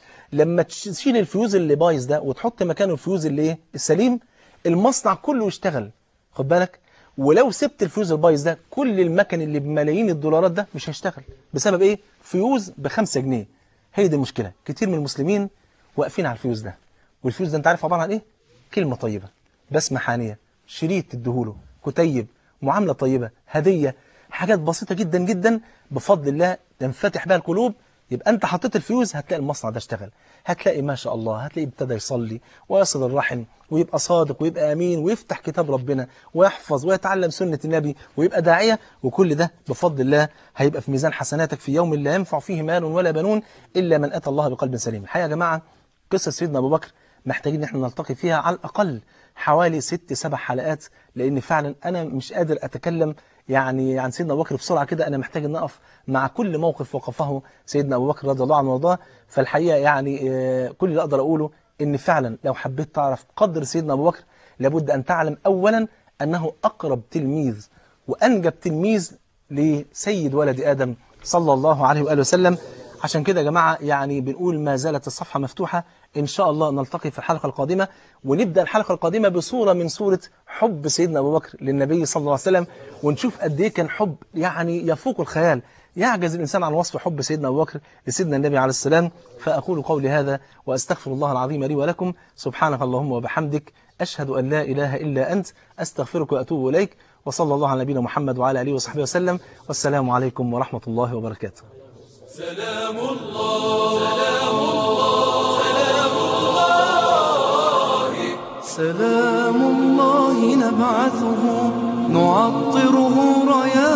لما تشيل الفيوز اللي بايظ ده وتحط مكانه الفيوز اللي ايه السليم المصنع كله يشتغل خد بالك ولو سبت الفيوز البايظ ده كل المكن اللي بملايين الدولارات ده مش هيشتغل بسبب ايه فيوز بخمسة جنيه هي دي المشكلة كتير من المسلمين واقفين على الفيوز ده والفيوز ده انت عارف عبارة عن ايه كلمة طيبة بسمة حانية شريط تديهوله كتيب معاملة طيبة هدية حاجات بسيطة جدا جدا بفضل الله تنفتح بها القلوب يبقى انت حطيت الفيوز هتلاقي المصنع ده اشتغل هتلاقي ما شاء الله هتلاقي ابتدى يصلي ويصل الرحم ويبقى صادق ويبقى امين ويفتح كتاب ربنا ويحفظ ويتعلم سنة النبي ويبقى داعية وكل ده بفضل الله هيبقى في ميزان حسناتك في يوم لا ينفع فيه مال ولا بنون الا من اتى الله بقلب سليم الحقيقه يا جماعه قصه سيدنا ابو بكر محتاجين ان احنا نلتقي فيها على الاقل حوالي ست سبع حلقات لان فعلا انا مش قادر اتكلم يعني عن سيدنا ابو بكر بسرعه كده انا محتاج ان اقف مع كل موقف وقفه سيدنا ابو بكر رضي الله عنه وارضاه فالحقيقه يعني آه، كل اللي اقدر اقوله ان فعلا لو حبيت تعرف قدر سيدنا ابو بكر لابد ان تعلم اولا انه اقرب تلميذ وأنجب تلميذ لسيد ولد آدم صلى الله عليه وآله وسلم عشان كده يا جماعة يعني بنقول ما زالت الصفحة مفتوحة إن شاء الله نلتقي في الحلقة القادمة ونبدأ الحلقة القادمة بصورة من صورة حب سيدنا أبو بكر للنبي صلى الله عليه وسلم ونشوف قد إيه كان حب يعني يفوق الخيال يعجز الإنسان عن وصف حب سيدنا أبو بكر لسيدنا النبي عليه السلام فأقول قولي هذا وأستغفر الله العظيم لي ولكم سبحانك اللهم وبحمدك أشهد أن لا إله إلا أنت أستغفرك وأتوب إليك وصلى الله على نبينا محمد وعلى آله وصحبه وسلم والسلام عليكم ورحمة الله وبركاته سلام الله سلام الله سلام الله سلام الله نبعثه نعطره رايات